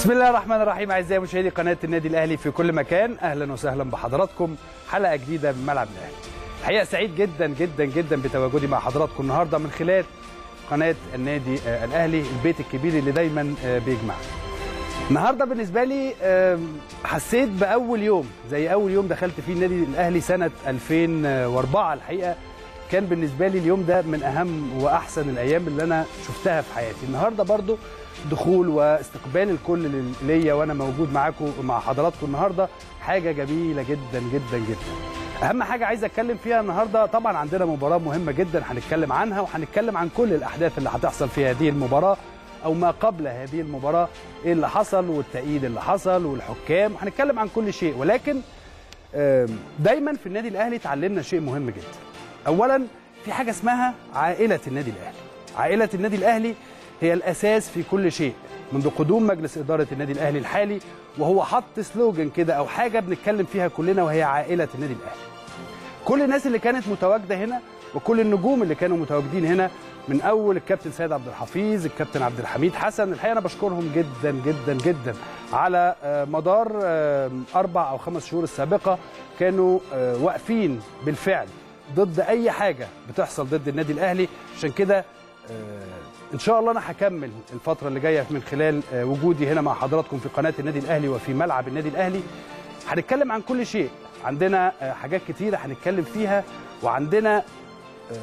بسم الله الرحمن الرحيم اعزائي مشاهدي قناه النادي الاهلي في كل مكان اهلا وسهلا بحضراتكم حلقه جديده من ملعب الاهلي الحقيقه سعيد جدا جدا جدا بتواجدي مع حضراتكم النهارده من خلال قناه النادي آه، الاهلي البيت الكبير اللي دايما آه، بيجمعنا النهارده بالنسبه لي آه، حسيت باول يوم زي اول يوم دخلت فيه النادي الاهلي سنه 2004 الحقيقه كان بالنسبه لي اليوم ده من اهم واحسن الايام اللي انا شفتها في حياتي النهارده برضو دخول واستقبال الكل لل- ليا وانا موجود معاكم مع حضراتكم النهارده حاجه جميله جدا جدا جدا اهم حاجه عايز اتكلم فيها النهارده طبعا عندنا مباراه مهمه جدا هنتكلم عنها وهنتكلم عن كل الاحداث اللي هتحصل في هذه المباراه او ما قبل هذه المباراه ايه اللي حصل والتأييد اللي حصل والحكام هنتكلم عن كل شيء ولكن آم، دايما في النادي الاهلي اتعلمنا شيء مهم جدا اولا في حاجه اسمها عائله النادي الاهلي عائله النادي الاهلي هي الاساس في كل شيء منذ قدوم مجلس اداره النادي الاهلي الحالي وهو حط سلوجن كده او حاجه بنتكلم فيها كلنا وهي عائله النادي الاهلي كل الناس اللي كانت متواجده هنا وكل النجوم اللي كانوا متواجدين هنا من اول الكابتن سيد عبد الحفيظ الكابتن عبد الحميد حسن الحقيقه انا بشكرهم جدا جدا جدا على آه، مدار آه، اربع او خمس شهور السابقه كانوا آه، واقفين بالفعل ضد اي حاجه بتحصل ضد النادي الاهلي عشان كده آه، ان شاء الله انا هكمل الفتره اللي جايه من خلال آه، وجودي هنا مع حضراتكم في قناه النادي الاهلي وفي ملعب النادي الاهلي هنتكلم عن كل شيء عندنا آه، حاجات كتيره هنتكلم فيها وعندنا آه،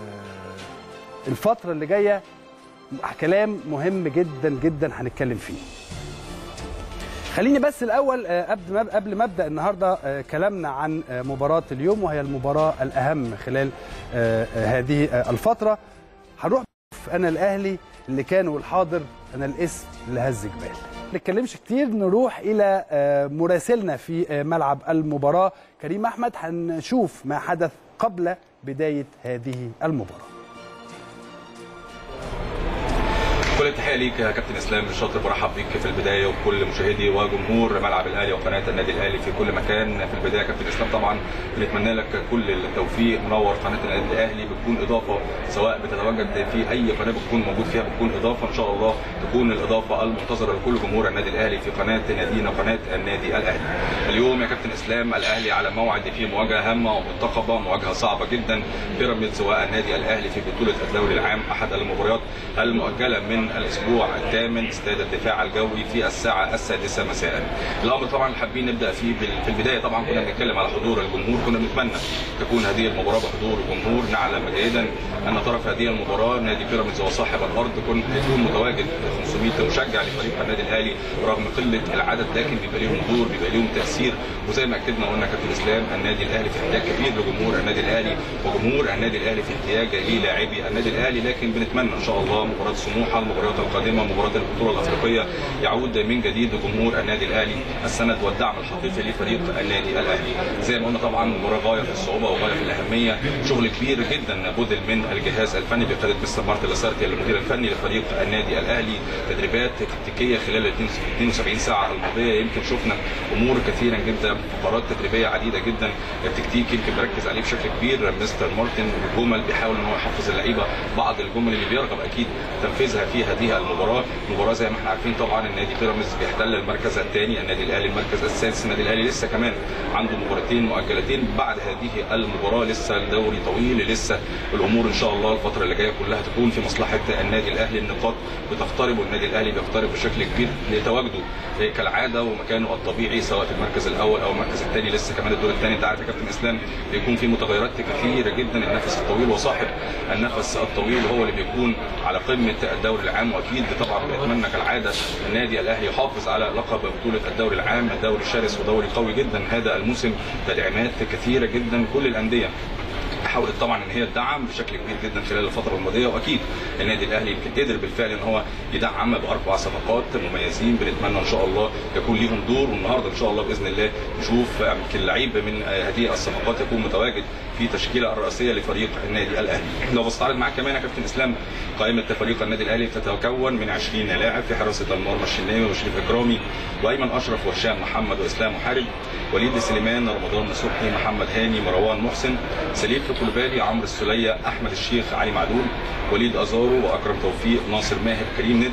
الفتره اللي جايه كلام مهم جدا جدا هنتكلم فيه خليني بس الاول آه، قبل ما قبل ما ابدا النهارده آه، كلامنا عن آه، مباراه اليوم وهي المباراه الاهم خلال آه، آه، هذه آه، الفتره هنروح في انا الاهلي اللي كان والحاضر انا الاسم اللي هز جبال ما نتكلمش كتير نروح الى آه، مراسلنا في آه، ملعب المباراه كريم احمد هنشوف ما حدث قبل بدايه هذه المباراه كل التحيه ليك يا كابتن اسلام الشاطر برحب بيك في البدايه وكل مشاهدي وجمهور ملعب الاهلي وقناه النادي الاهلي في كل مكان في البدايه يا كابتن اسلام طبعا بنتمنى لك كل التوفيق منور قناه النادي الاهلي بتكون اضافه سواء بتتواجد في اي قناه بتكون موجود فيها بتكون اضافه ان شاء الله تكون الاضافه المنتظره لكل جمهور النادي الاهلي في قناه نادينا قناه النادي الاهلي. اليوم يا كابتن اسلام الاهلي على موعد في مواجهه هامه ومرتقبه مواجهه صعبه جدا بيراميدز والنادي الاهلي في بطوله الدوري العام احد المباريات المؤجله من الاسبوع الثامن استاد الدفاع الجوي في الساعه السادسه مساء. الامر طبعا حابين نبدا فيه بال- في البدايه طبعا كنا بنتكلم على حضور الجمهور كنا بنتمنى تكون هذه المباراه بحضور الجمهور نعلم جيدا ان طرف هذه المباراه نادي بيراميدز وصاحب الارض كن هيكون متواجد 500 مشجع لفريق النادي الاهلي رغم قله العدد لكن بيبقى ليهم دور بيبقى ليهم تاثير وزي ما اكدنا وقلنا كابتن اسلام النادي الاهلي في احتياج كبير لجمهور النادي الاهلي وجمهور النادي الاهلي في احتياج للاعبي النادي الاهلي لكن بنتمنى ان شاء الله مباراه سموحه المباريات القادمه مباراه البطوله الافريقيه يعود من جديد جمهور النادي الاهلي السند والدعم الحقيقي لفريق النادي الاهلي زي ما قلنا طبعا مباراه غايه في الصعوبه وغايه في الاهميه شغل كبير جدا بذل من الجهاز الفني بقياده مستر مارتن لاسارتي المدير الفني لفريق النادي الاهلي تدريبات تكتيكيه خلال ال 72 ساعه الماضيه يمكن شفنا امور كثيرا جدا فقرات تدريبيه عديده جدا التكتيك يمكن مركز عليه بشكل كبير مستر مارتن جمل بيحاول ان هو يحفظ اللعيبه بعض الجمل اللي بيرغب اكيد تنفيذها في هذه المباراه المباراه زي ما احنا عارفين طبعا النادي بيراميدز بيحتل المركز الثاني النادي الاهلي المركز السادس النادي الاهلي لسه كمان عنده مباراتين مؤجلتين بعد هذه المباراه لسه الدوري طويل لسه الامور ان شاء الله الفتره اللي جايه كلها تكون في مصلحه النادي الاهلي النقاط بتقترب والنادي الاهلي بيقترب بشكل كبير لتواجده كالعاده ومكانه الطبيعي سواء في المركز الاول او المركز الثاني لسه كمان الدور الثاني انت عارف يا كابتن اسلام بيكون في متغيرات كثيره جدا النفس الطويل وصاحب النفس الطويل هو اللي بيكون على قمه الدوري العام واكيد طبعا بنتمنى كالعاده النادي الاهلي يحافظ على لقب بطوله الدوري العام دوري شرس ودوري قوي جدا هذا الموسم تدعيمات كثيره جدا كل الانديه حاولت طبعا ان هي تدعم بشكل كبير جدا خلال الفتره الماضيه واكيد النادي الاهلي يمكن قدر بالفعل ان هو يدعم باربع صفقات مميزين بنتمنى ان شاء الله يكون ليهم دور والنهارده ان شاء الله باذن الله نشوف يمكن لعيب من هذه الصفقات يكون متواجد في تشكيله الرئيسيه لفريق النادي الاهلي لو بستعرض معاك كمان يا كابتن اسلام قائمه فريق النادي الاهلي تتكون من 20 لاعب في حراسه المرمى الشناوي وشريف اكرامي وايمن اشرف وهشام محمد واسلام محارب وليد سليمان رمضان صبحي محمد هاني مروان محسن سليف كولوبالي عمرو السليه احمد الشيخ علي معلول وليد ازارو واكرم توفيق ناصر ماهر كريم ندبد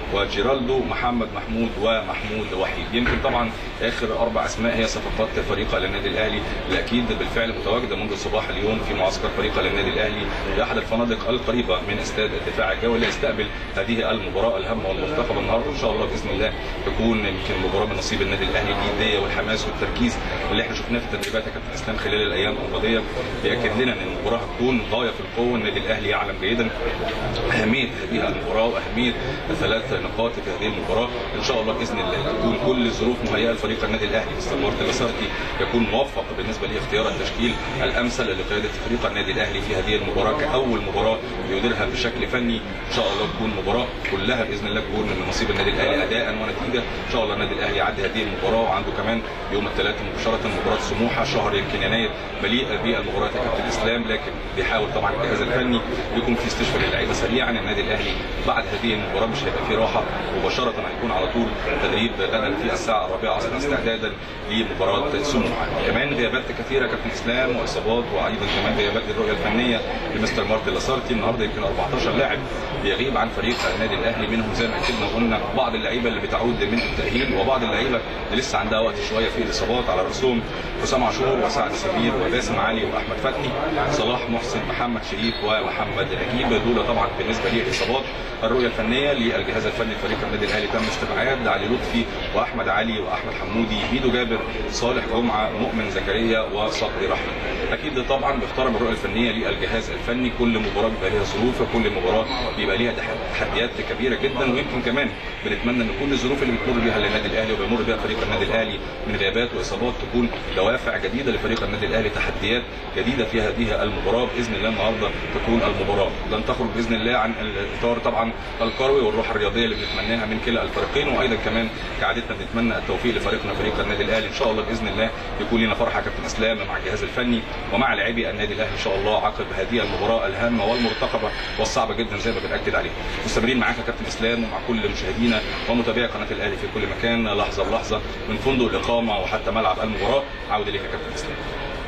وجيرالدو محمد محمود ومحمود وحيد يمكن طبعا اخر اربع اسماء هي صفقات فريق النادي الاهلي اللي اكيد بالفعل متواجده منذ صباح اليوم في معسكر فريق النادي الاهلي في احد الفنادق القريبه من استاد الدفاع الجوي اللي يستقبل هذه المباراه الهامه والمرتقبه النهارده ان شاء الله باذن الله تكون يمكن مباراه من نصيب النادي الاهلي الجديه والحماس والتركيز اللي احنا شفناه في التدريبات يا كابتن اسلام خلال الايام الماضيه بياكد لنا ان المباراه هتكون غايه في القوه النادي الاهلي يعلم جيدا اهميه هذه المباراه واهميه الثلاث نقاط في هذه المباراه ان شاء الله باذن الله تكون كل الظروف مهيئه لفريق النادي الاهلي مستر مارتن لاسارتي يكون موفق بالنسبه لاختيار التشكيل الامثل لقياده فريق النادي الاهلي في هذه المباراه كاول مباراه يديرها بشكل فني ان شاء الله تكون مباراه كلها باذن الله تكون من نصيب النادي الاهلي اداء ونتيجه ان شاء الله النادي الاهلي يعدي هذه المباراه وعنده كمان يوم الثلاث مباشره مباراه سموحه شهر يمكن يناير مليئه بالمباريات يا كابتن اسلام لكن بيحاول طبعا الجهاز الفني يكون في استشفاء للعيبه سريعا النادي الاهلي بعد هذه المباراه مش هيبقى فيه راحه مباشره هيكون على طول تدريب غدا في الساعه الرابعه عصرا استعدادا لمباراه سموحه كمان غيابات كثيره كابتن اسلام واصابات وايضا كمان غيابات الرؤيه الفنيه لمستر مارتن لاسارتي النهارده يمكن 14 لاعب بيغيب عن فريق النادي الاهلي منهم زي ما اكدنا قلنا بعض اللعيبه اللي بتعود من التاهيل وبعض اللعيبه اللي لسه عندها وقت شويه في الاصابات على راسهم حسام عاشور وسعد سمير وباسم علي واحمد فتحي صلاح محسن محمد شريف ومحمد نجيب دول طبعا بالنسبه للاصابات الرؤيه الفنيه للجهاز الفني لفريق النادي الاهلي تم استبعاد علي لطفي واحمد علي واحمد حمودي ميدو جابر صالح جمعه مؤمن زكريا وصقري رحمه اكيد طبعا بيحترم الرؤيه الفنيه للجهاز الفني كل مباراه بيبقى ليها ظروف وكل مباراه بيبقى ليها تحديات كبيره جدا ويمكن كمان بنتمنى ان كل الظروف اللي بتمر بيها النادي الاهلي وبيمر بيها فريق النادي الاهلي من غيابات واصابات تكون دوافع جديده لفريق النادي الاهلي تحديات جديده في هذه المباراه باذن الله النهارده تكون المباراه لن تخرج باذن الله عن الاطار طبعا الكروي والروح الرياضيه اللي بنتمناها من كلا الفريقين وايضا كمان كعادتنا بنتمنى التوفيق لفريقنا فريق النادي الاهلي ان شاء الله باذن الله يكون لنا فرحه كابتن اسلام مع الجهاز الفني ومع لاعبي النادي الاهلي ان شاء الله عقب هذه المباراه الهامه والمرتقبه والصعبه جدا زي ما بناكد عليها مستمرين معاك يا كابتن اسلام ومع كل مشاهدينا ومتابعي قناه الاهلي في كل مكان لحظه بلحظه من فندق الاقامه وحتى ملعب المباراه عوده ليك يا كابتن اسلام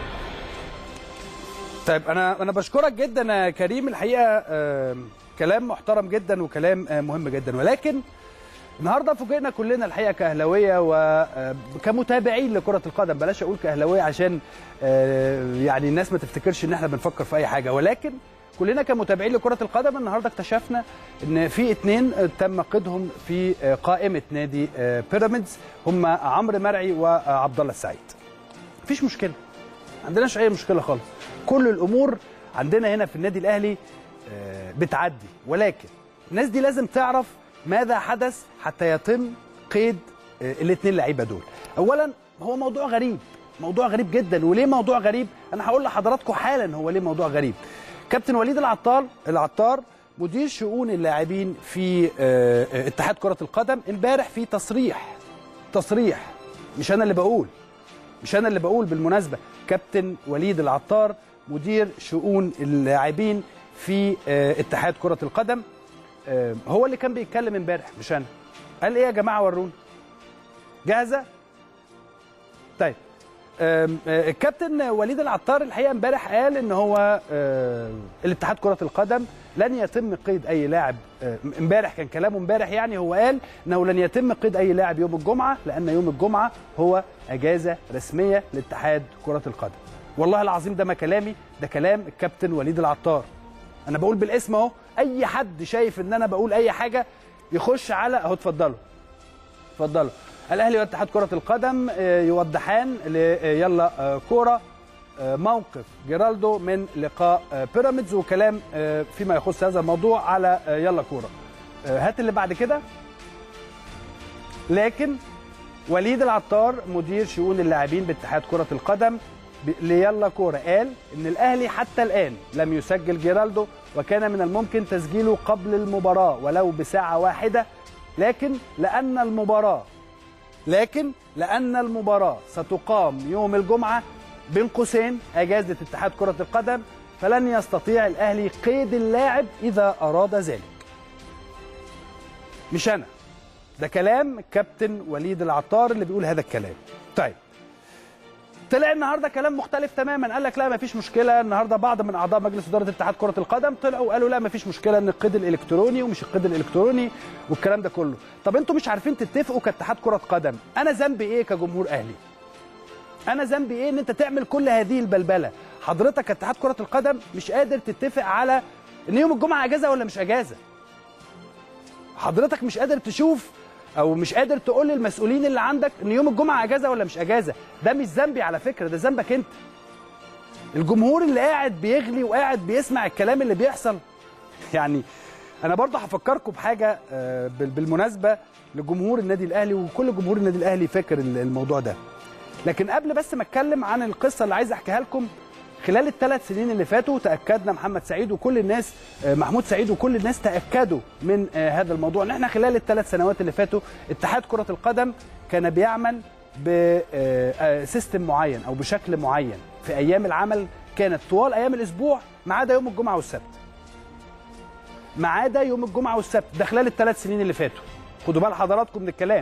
طيب انا انا بشكرك جدا يا كريم الحقيقه آه كلام محترم جدا وكلام آه مهم جدا ولكن النهارده فوجئنا كلنا الحقيقه كاهلاويه وكمتابعين لكره القدم بلاش اقول كاهلاويه عشان آه يعني الناس ما تفتكرش ان احنا بنفكر في اي حاجه ولكن كلنا كمتابعين لكره القدم النهارده اكتشفنا ان في اثنين تم قيدهم في قائمه نادي بيراميدز هم عمرو مرعي وعبد الله السعيد مفيش مشكله ما عندناش اي مشكله خالص كل الامور عندنا هنا في النادي الاهلي بتعدي ولكن الناس دي لازم تعرف ماذا حدث حتى يتم قيد الاثنين لعيبه دول اولا هو موضوع غريب موضوع غريب جدا وليه موضوع غريب انا هقول لحضراتكم حالا هو ليه موضوع غريب كابتن وليد العطار العطار مدير شؤون اللاعبين في اتحاد كره القدم امبارح في تصريح تصريح مش انا اللي بقول مش انا اللي بقول بالمناسبه كابتن وليد العطار مدير شؤون اللاعبين في اتحاد كره القدم هو اللي كان بيتكلم امبارح مش انا قال ايه يا جماعه ورونا جاهزه طيب الكابتن وليد العطار الحقيقه امبارح قال ان هو الاتحاد كره القدم لن يتم قيد اي لاعب امبارح كان كلامه امبارح يعني هو قال انه لن يتم قيد اي لاعب يوم الجمعه لان يوم الجمعه هو اجازه رسميه لاتحاد كره القدم والله العظيم ده ما كلامي ده كلام الكابتن وليد العطار انا بقول بالاسم اهو اي حد شايف ان انا بقول اي حاجه يخش على اهو اتفضلوا اتفضلوا الاهلي واتحاد كره القدم يوضحان يلا كوره موقف جيرالدو من لقاء بيراميدز وكلام فيما يخص هذا الموضوع على يلا كوره هات اللي بعد كده لكن وليد العطار مدير شؤون اللاعبين باتحاد كره القدم ليلا كوره قال ان الاهلي حتى الان لم يسجل جيرالدو وكان من الممكن تسجيله قبل المباراه ولو بساعه واحده لكن لان المباراه لكن لأن المباراة ستقام يوم الجمعة بين قوسين أجازة اتحاد كرة القدم فلن يستطيع الأهلي قيد اللاعب إذا أراد ذلك مش أنا ده كلام كابتن وليد العطار اللي بيقول هذا الكلام طيب طلع النهارده كلام مختلف تماما قال لك لا ما فيش مشكله النهارده بعض من اعضاء مجلس اداره اتحاد كره القدم طلعوا وقالوا لا ما فيش مشكله ان القيد الالكتروني ومش القيد الالكتروني والكلام ده كله طب انتوا مش عارفين تتفقوا كاتحاد كره قدم انا ذنبي ايه كجمهور اهلي انا ذنبي ايه ان انت تعمل كل هذه البلبله حضرتك كاتحاد كره القدم مش قادر تتفق على ان يوم الجمعه اجازه ولا مش اجازه حضرتك مش قادر تشوف او مش قادر تقول للمسؤولين اللي عندك ان يوم الجمعه اجازه ولا مش اجازه ده مش ذنبي على فكره ده ذنبك انت الجمهور اللي قاعد بيغلي وقاعد بيسمع الكلام اللي بيحصل يعني انا برضه هفكركم بحاجه آه، بال- بالمناسبه لجمهور النادي الاهلي وكل جمهور النادي الاهلي فاكر ال- الموضوع ده لكن قبل بس ما اتكلم عن القصه اللي عايز احكيها لكم خلال الثلاث سنين اللي فاتوا تاكدنا محمد سعيد وكل الناس آه، محمود سعيد وكل الناس تاكدوا من آه، هذا الموضوع ان احنا خلال الثلاث سنوات اللي فاتوا اتحاد كره القدم كان بيعمل بسيستم معين او بشكل معين في ايام العمل كانت طوال ايام الاسبوع ما عدا يوم الجمعه والسبت ما عدا يوم الجمعه والسبت ده خلال الثلاث سنين اللي فاتوا خدوا بال حضراتكم من الكلام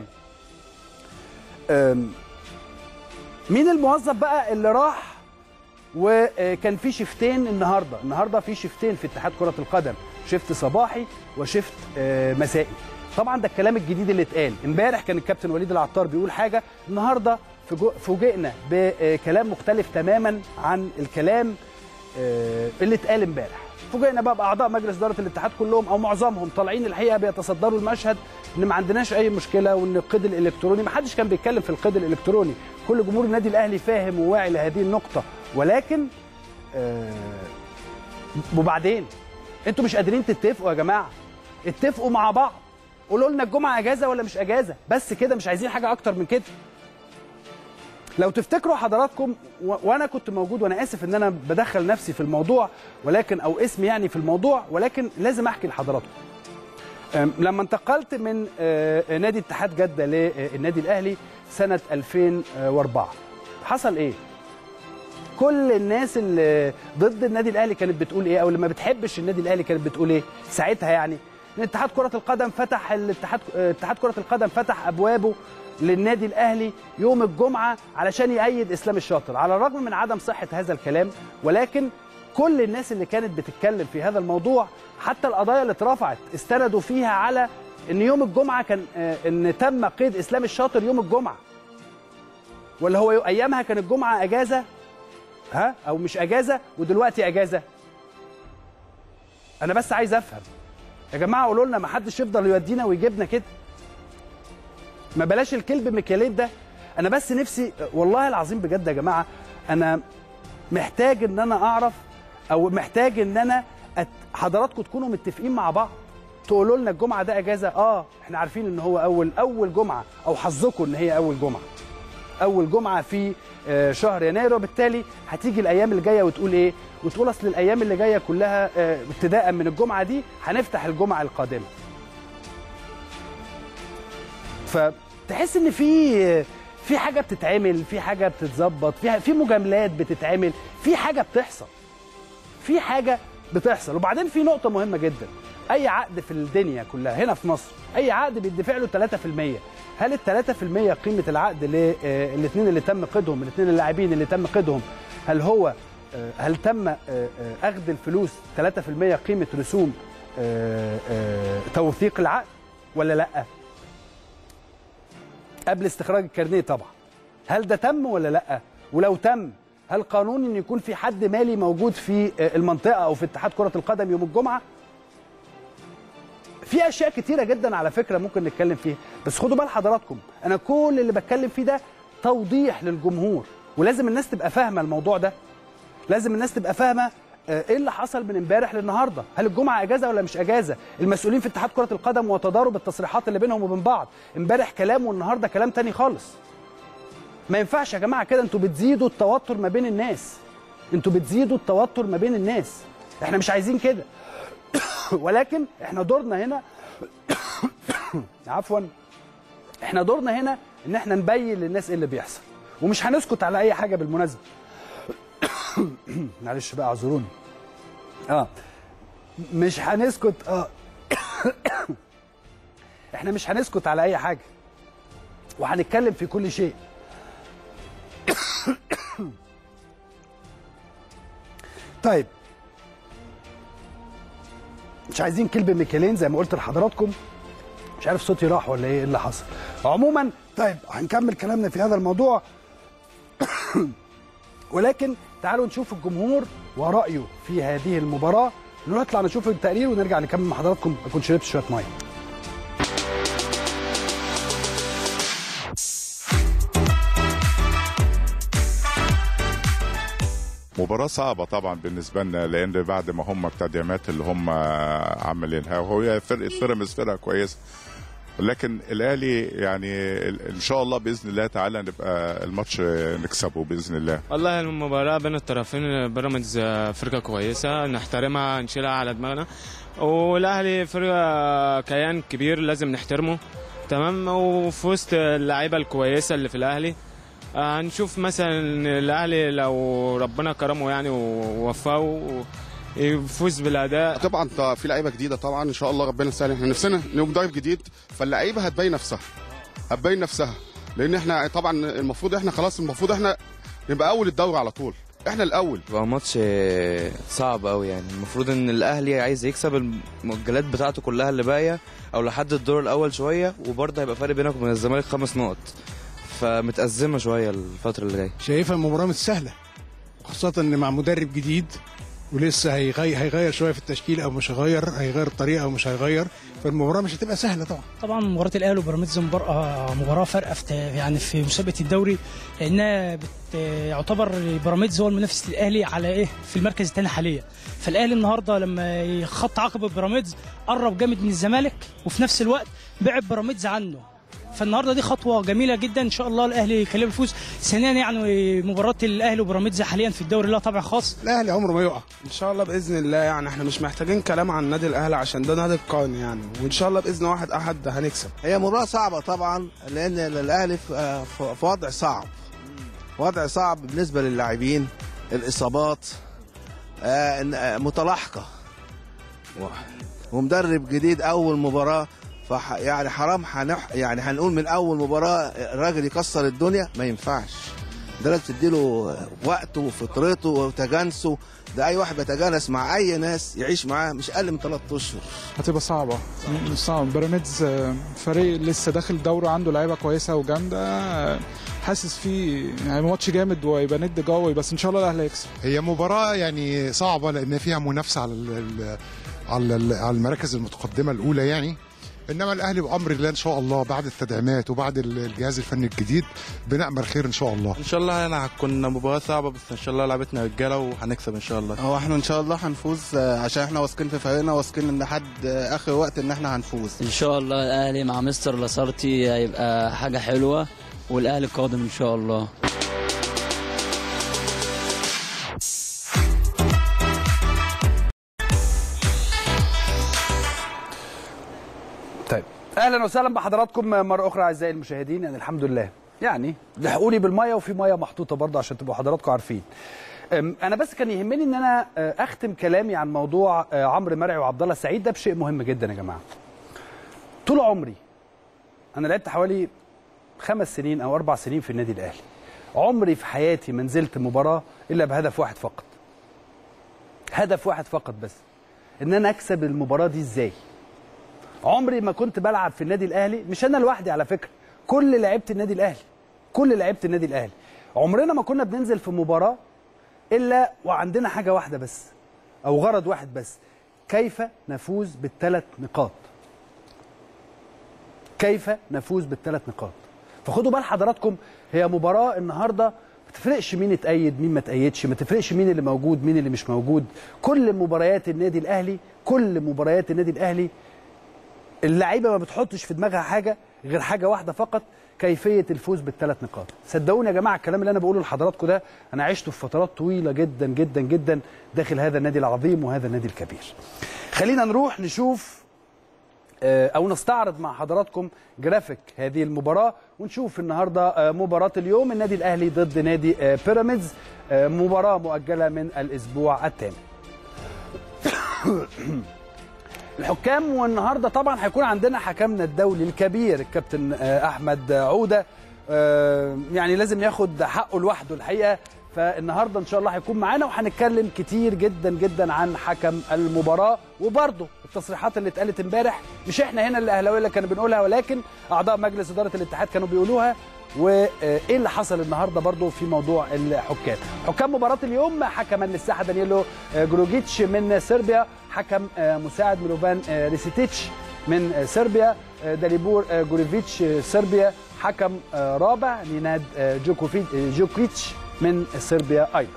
أم، مين الموظف بقى اللي راح وكان في شيفتين النهارده النهارده في شيفتين في اتحاد كره القدم شيفت صباحي وشيفت آه، مسائي طبعا ده الكلام الجديد اللي اتقال امبارح كان الكابتن وليد العطار بيقول حاجه النهارده فجو- فوجئنا بكلام مختلف تماما عن الكلام آه، اللي اتقال امبارح فوجئنا بقى باعضاء مجلس اداره الاتحاد كلهم او معظمهم طالعين الحقيقه بيتصدروا المشهد ان ما عندناش اي مشكله وان القيد الالكتروني ما حدش كان بيتكلم في القيد الالكتروني كل جمهور النادي الاهلي فاهم وواعي لهذه النقطه ولكن آه وبعدين انتوا مش قادرين تتفقوا يا جماعه اتفقوا مع بعض قولوا لنا الجمعه اجازه ولا مش اجازه بس كده مش عايزين حاجه اكتر من كده لو تفتكروا حضراتكم و... وانا كنت موجود وانا اسف ان انا بدخل نفسي في الموضوع ولكن او اسمي يعني في الموضوع ولكن لازم احكي لحضراتكم أم، لما انتقلت من آه، نادي اتحاد جده للنادي الاهلي سنه 2004 حصل ايه كل الناس اللي ضد النادي الاهلي كانت بتقول ايه او اللي ما بتحبش النادي الاهلي كانت بتقول ايه ساعتها يعني ان اتحاد كره القدم فتح الاتحاد اتحاد كره القدم فتح ابوابه للنادي الاهلي يوم الجمعه علشان يأيد اسلام الشاطر على الرغم من عدم صحه هذا الكلام ولكن كل الناس اللي كانت بتتكلم في هذا الموضوع حتى القضايا اللي اترفعت استندوا فيها على ان يوم الجمعه كان آه، ان تم قيد اسلام الشاطر يوم الجمعه ولا هو ايامها كان الجمعه اجازه ها او مش اجازه ودلوقتي اجازه انا بس عايز افهم يا جماعه قولوا لنا ما حدش يفضل يودينا ويجيبنا كده ما بلاش الكلب ميكاليب ده انا بس نفسي والله العظيم بجد يا جماعه انا محتاج ان انا اعرف او محتاج ان انا أت... حضراتكم تكونوا متفقين مع بعض تقولوا لنا الجمعه ده اجازه اه احنا عارفين ان هو اول اول جمعه او حظكم ان هي اول جمعه اول جمعه في آه، شهر يناير وبالتالي هتيجي الايام اللي جايه وتقول ايه وتقول اصل الايام اللي جايه كلها آه، ابتداء من الجمعه دي هنفتح الجمعه القادمه فتحس ان في في حاجه بتتعمل في حاجه بتتظبط في في مجاملات بتتعمل في حاجه بتحصل في حاجه بتحصل وبعدين في نقطه مهمه جدا اي عقد في الدنيا كلها هنا في مصر اي عقد بيدفع له 3% هل ال 3% قيمه العقد للاثنين اللي تم قيدهم الاثنين اللاعبين اللي تم قيدهم هل هو آه، هل تم آه، آه، اخذ الفلوس 3% قيمه رسوم آه، آه، توثيق العقد ولا لا قبل استخراج الكارنيه طبعا هل ده تم ولا لا ولو تم هل قانوني ان يكون في حد مالي موجود في آه، المنطقه او في اتحاد كره القدم يوم الجمعه في اشياء كتيره جدا على فكره ممكن نتكلم فيها بس خدوا بال حضراتكم انا كل اللي بتكلم فيه ده توضيح للجمهور ولازم الناس تبقى فاهمه الموضوع ده لازم الناس تبقى فاهمه آه، ايه اللي حصل من امبارح للنهارده هل الجمعه اجازه ولا مش اجازه المسؤولين في اتحاد كره القدم وتضارب التصريحات اللي بينهم وبين بعض امبارح كلام والنهارده كلام تاني خالص ما ينفعش يا جماعه كده انتوا بتزيدوا التوتر ما بين الناس انتوا بتزيدوا التوتر ما بين الناس احنا مش عايزين كده ولكن احنا دورنا هنا عفوا احنا دورنا هنا ان احنا نبين للناس ايه اللي بيحصل ومش هنسكت على اي حاجه بالمناسبه معلش بقى اعذروني اه مش هنسكت اه احنا مش هنسكت على اي حاجه وهنتكلم في كل شيء طيب مش عايزين كلب ميكالين زي ما قلت لحضراتكم مش عارف صوتي راح ولا ايه اللي حصل عموما طيب هنكمل كلامنا في هذا الموضوع ولكن تعالوا نشوف الجمهور ورأيه في هذه المباراة نطلع نشوف التقرير ونرجع نكمل مع حضراتكم اكون شربت شويه ميه مباراة صعبة طبعا بالنسبة لنا لأن بعد ما هم التدعيمات اللي هم عاملينها وهي فرقة بيراميدز فرقة كويسة لكن الأهلي يعني إن شاء الله بإذن الله تعالى نبقى الماتش نكسبه بإذن الله والله المباراة بين الطرفين بيراميدز فرقة كويسة نحترمها نشيلها على دماغنا والأهلي فرقة كيان كبير لازم نحترمه تمام وفي وسط اللعيبة الكويسة اللي في الأهلي هنشوف مثلا الاهلي لو ربنا كرمه يعني ووفقه يفوز بالاداء طبعا في لعيبه جديده طبعا ان شاء الله ربنا يسهل احنا نفسنا نبقى مدرب جديد فاللعيبه هتبين نفسها هتبين نفسها لان احنا طبعا المفروض احنا خلاص المفروض احنا نبقى اول الدوري على طول احنا الاول بقى ماتش صعب قوي يعني المفروض ان الاهلي عايز يكسب المؤجلات بتاعته كلها اللي باقيه او لحد الدور الاول شويه وبرضه هيبقى فرق بينك وبين الزمالك خمس نقط فمتأزمة شوية الفترة اللي جاية شايفها المباراة مش سهلة وخاصة ان مع مدرب جديد ولسه هيغير هيغير شويه في التشكيل او مش هيغير هيغير الطريقه او مش هيغير فالمباراه مش هتبقى سهله طبعا طبعا مباراه الاهلي وبيراميدز مباراه مباراه فارقه في يعني في مسابقه الدوري لانها بت يعتبر بيراميدز هو المنافس للاهلي على ايه في المركز الثاني حاليا فالاهلي النهارده لما يخط عقبه بيراميدز قرب جامد من الزمالك وفي نفس الوقت بعد بيراميدز عنه فالنهارده دي خطوه جميله جدا ان شاء الله الاهلي يكلم الفوز ثانيا يعني مباراه الاهلي وبيراميدز حاليا في الدوري لها طابع خاص الاهلي عمره ما يقع ان شاء الله باذن الله يعني احنا مش محتاجين كلام عن النادي الاهلي عشان ده نادي القرن يعني وان شاء الله باذن واحد احد هنكسب هي مباراه صعبه طبعا لان الاهلي في في وضع صعب وضع صعب بالنسبه للاعبين الاصابات متلاحقه ومدرب جديد اول مباراه فح يعني حرام حنح يعني هنقول من اول مباراه الراجل يكسر الدنيا ما ينفعش ده لازم تديله وقته وفطرته وتجانسه ده اي واحد بيتجانس مع اي ناس يعيش معاه مش اقل من ثلاث اشهر هتبقى صعبه مش صعب بيراميدز فريق لسه داخل دوره عنده لعيبه كويسه وجامده حاسس فيه يعني ماتش جامد ويبقى ند قوي بس ان شاء الله الاهلي هيكسب هي مباراه يعني صعبه لان فيها منافسه على على على المراكز المتقدمه الاولى يعني انما الاهلي بامر الله ان شاء الله بعد التدعيمات وبعد الجهاز الفني الجديد بنعمل خير ان شاء الله ان شاء الله انا هتكون مباراه صعبه بس ان شاء الله لعبتنا رجاله وهنكسب ان شاء الله هو احنا ان شاء الله هنفوز عشان احنا واثقين في فريقنا واثقين ان لحد اخر وقت ان احنا هنفوز ان شاء الله الاهلي مع مستر لاسارتي هيبقى حاجه حلوه والاهلي قادم ان شاء الله طيب اهلا وسهلا بحضراتكم مره اخرى اعزائي المشاهدين يعني الحمد لله يعني لحقوني بالميه وفي ميه محطوطه برضه عشان تبقوا حضراتكم عارفين انا بس كان يهمني ان انا اختم كلامي عن موضوع عمرو مرعي وعبد الله السعيد ده بشيء مهم جدا يا جماعه طول عمري انا لعبت حوالي خمس سنين او اربع سنين في النادي الاهلي عمري في حياتي ما نزلت مباراه الا بهدف واحد فقط هدف واحد فقط بس ان انا اكسب المباراه دي ازاي عمري ما كنت بلعب في النادي الاهلي مش انا لوحدي على فكره كل لعيبه النادي الاهلي كل لعيبه النادي الاهلي عمرنا ما كنا بننزل في مباراه الا وعندنا حاجه واحده بس او غرض واحد بس كيف نفوز بالثلاث نقاط كيف نفوز بالثلاث نقاط فخدوا بال حضراتكم هي مباراه النهارده ما تفرقش مين اتأيد مين ما اتأيدش ما تفرقش مين اللي موجود مين اللي مش موجود كل مباريات النادي الاهلي كل مباريات النادي الاهلي اللعيبه ما بتحطش في دماغها حاجه غير حاجه واحده فقط كيفيه الفوز بالثلاث نقاط صدقوني يا جماعه الكلام اللي انا بقوله لحضراتكم ده انا عشته في فترات طويله جدا جدا جدا داخل هذا النادي العظيم وهذا النادي الكبير خلينا نروح نشوف او نستعرض مع حضراتكم جرافيك هذه المباراه ونشوف النهارده مباراه اليوم النادي الاهلي ضد نادي بيراميدز مباراه مؤجله من الاسبوع الثاني الحكام والنهارده طبعا هيكون عندنا حكمنا الدولي الكبير الكابتن احمد عوده يعني لازم ياخد حقه لوحده الحقيقه فالنهارده ان شاء الله هيكون معانا وهنتكلم كتير جدا جدا عن حكم المباراه وبرضه التصريحات اللي اتقالت امبارح مش احنا هنا الاهلاويه اللي كانوا بنقولها ولكن اعضاء مجلس اداره الاتحاد كانوا بيقولوها وايه اللي حصل النهارده برضه في موضوع الحكام حكام مباراه اليوم حكما للساحه دانييلو جروجيتش من صربيا حكم مساعد ميلوفان ريسيتيتش من صربيا داليبور جوريفيتش صربيا حكم رابع نيناد جوكوفيتش من صربيا ايضا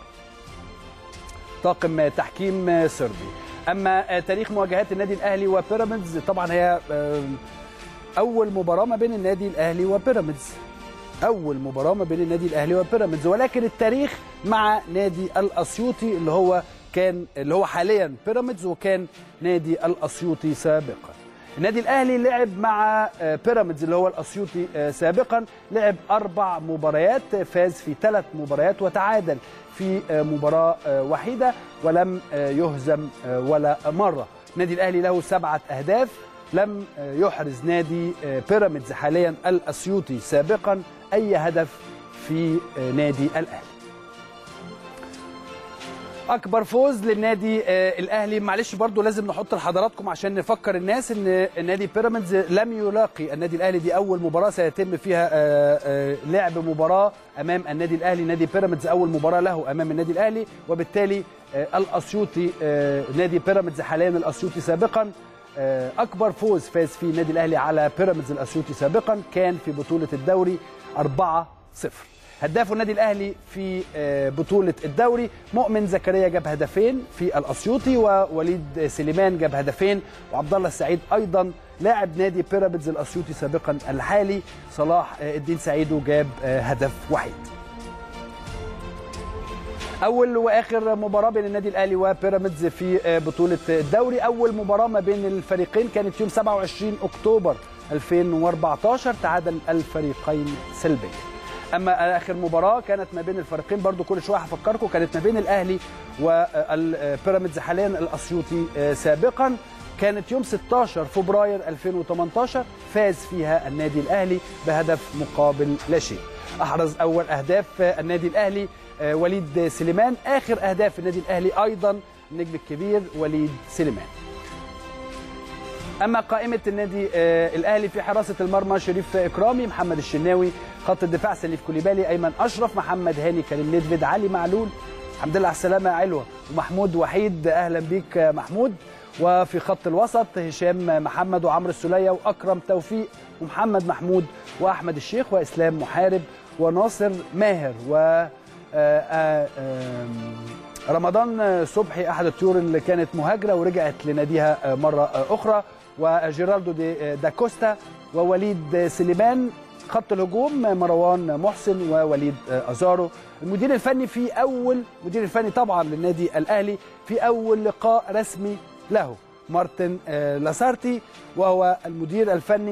طاقم تحكيم صربي اما تاريخ مواجهات النادي الاهلي وبيراميدز طبعا هي اول مباراه ما بين النادي الاهلي وبيراميدز اول مباراه ما بين النادي الاهلي وبيراميدز ولكن التاريخ مع نادي الاسيوطي اللي هو كان اللي هو حاليا بيراميدز وكان نادي الاسيوطي سابقا النادي الاهلي لعب مع بيراميدز اللي هو الاسيوطي سابقا لعب اربع مباريات فاز في ثلاث مباريات وتعادل في مباراه وحيده ولم يهزم ولا مره النادي الاهلي له سبعه اهداف لم يحرز نادي بيراميدز حاليا الاسيوطي سابقا اي هدف في نادي الاهلي اكبر فوز للنادي الاهلي معلش برضو لازم نحط لحضراتكم عشان نفكر الناس ان نادي بيراميدز لم يلاقي النادي الاهلي دي اول مباراه سيتم فيها لعب مباراه امام النادي الاهلي نادي بيراميدز اول مباراه له امام النادي الاهلي وبالتالي الاسيوطي نادي بيراميدز حاليا الاسيوطي سابقا اكبر فوز فاز فيه النادي الاهلي على بيراميدز الاسيوطي سابقا كان في بطوله الدوري 4-0 هداف النادي الاهلي في بطوله الدوري مؤمن زكريا جاب هدفين في الاسيوطي ووليد سليمان جاب هدفين وعبد الله السعيد ايضا لاعب نادي بيراميدز الاسيوطي سابقا الحالي صلاح الدين سعيد جاب هدف وحيد اول واخر مباراه بين النادي الاهلي وبيراميدز في بطوله الدوري اول مباراه ما بين الفريقين كانت يوم 27 اكتوبر 2014 تعادل الفريقين سلبيا اما اخر مباراه كانت ما بين الفريقين برضو كل شويه هفكركم كانت ما بين الاهلي والبيراميدز حاليا الاسيوطي سابقا كانت يوم 16 فبراير 2018 فاز فيها النادي الاهلي بهدف مقابل لا شيء احرز اول اهداف النادي الاهلي وليد سليمان اخر اهداف النادي الاهلي ايضا النجم الكبير وليد سليمان اما قائمه النادي الاهلي في حراسه المرمى شريف اكرامي محمد الشناوي خط الدفاع سليف كوليبالي ايمن اشرف محمد هاني كريم نيدفيد علي معلول الحمد لله على السلامه يا علوه ومحمود وحيد اهلا بيك محمود وفي خط الوسط هشام محمد وعمرو السوليه واكرم توفيق ومحمد محمود واحمد الشيخ واسلام محارب وناصر ماهر و رمضان صبحي احد الطيور اللي كانت مهاجره ورجعت لناديها مره اخرى وجيرالدو دي داكوستا ووليد سليمان خط الهجوم مروان محسن ووليد ازارو المدير الفني في اول مدير الفني طبعا للنادي الاهلي في اول لقاء رسمي له مارتن لاسارتي وهو المدير الفني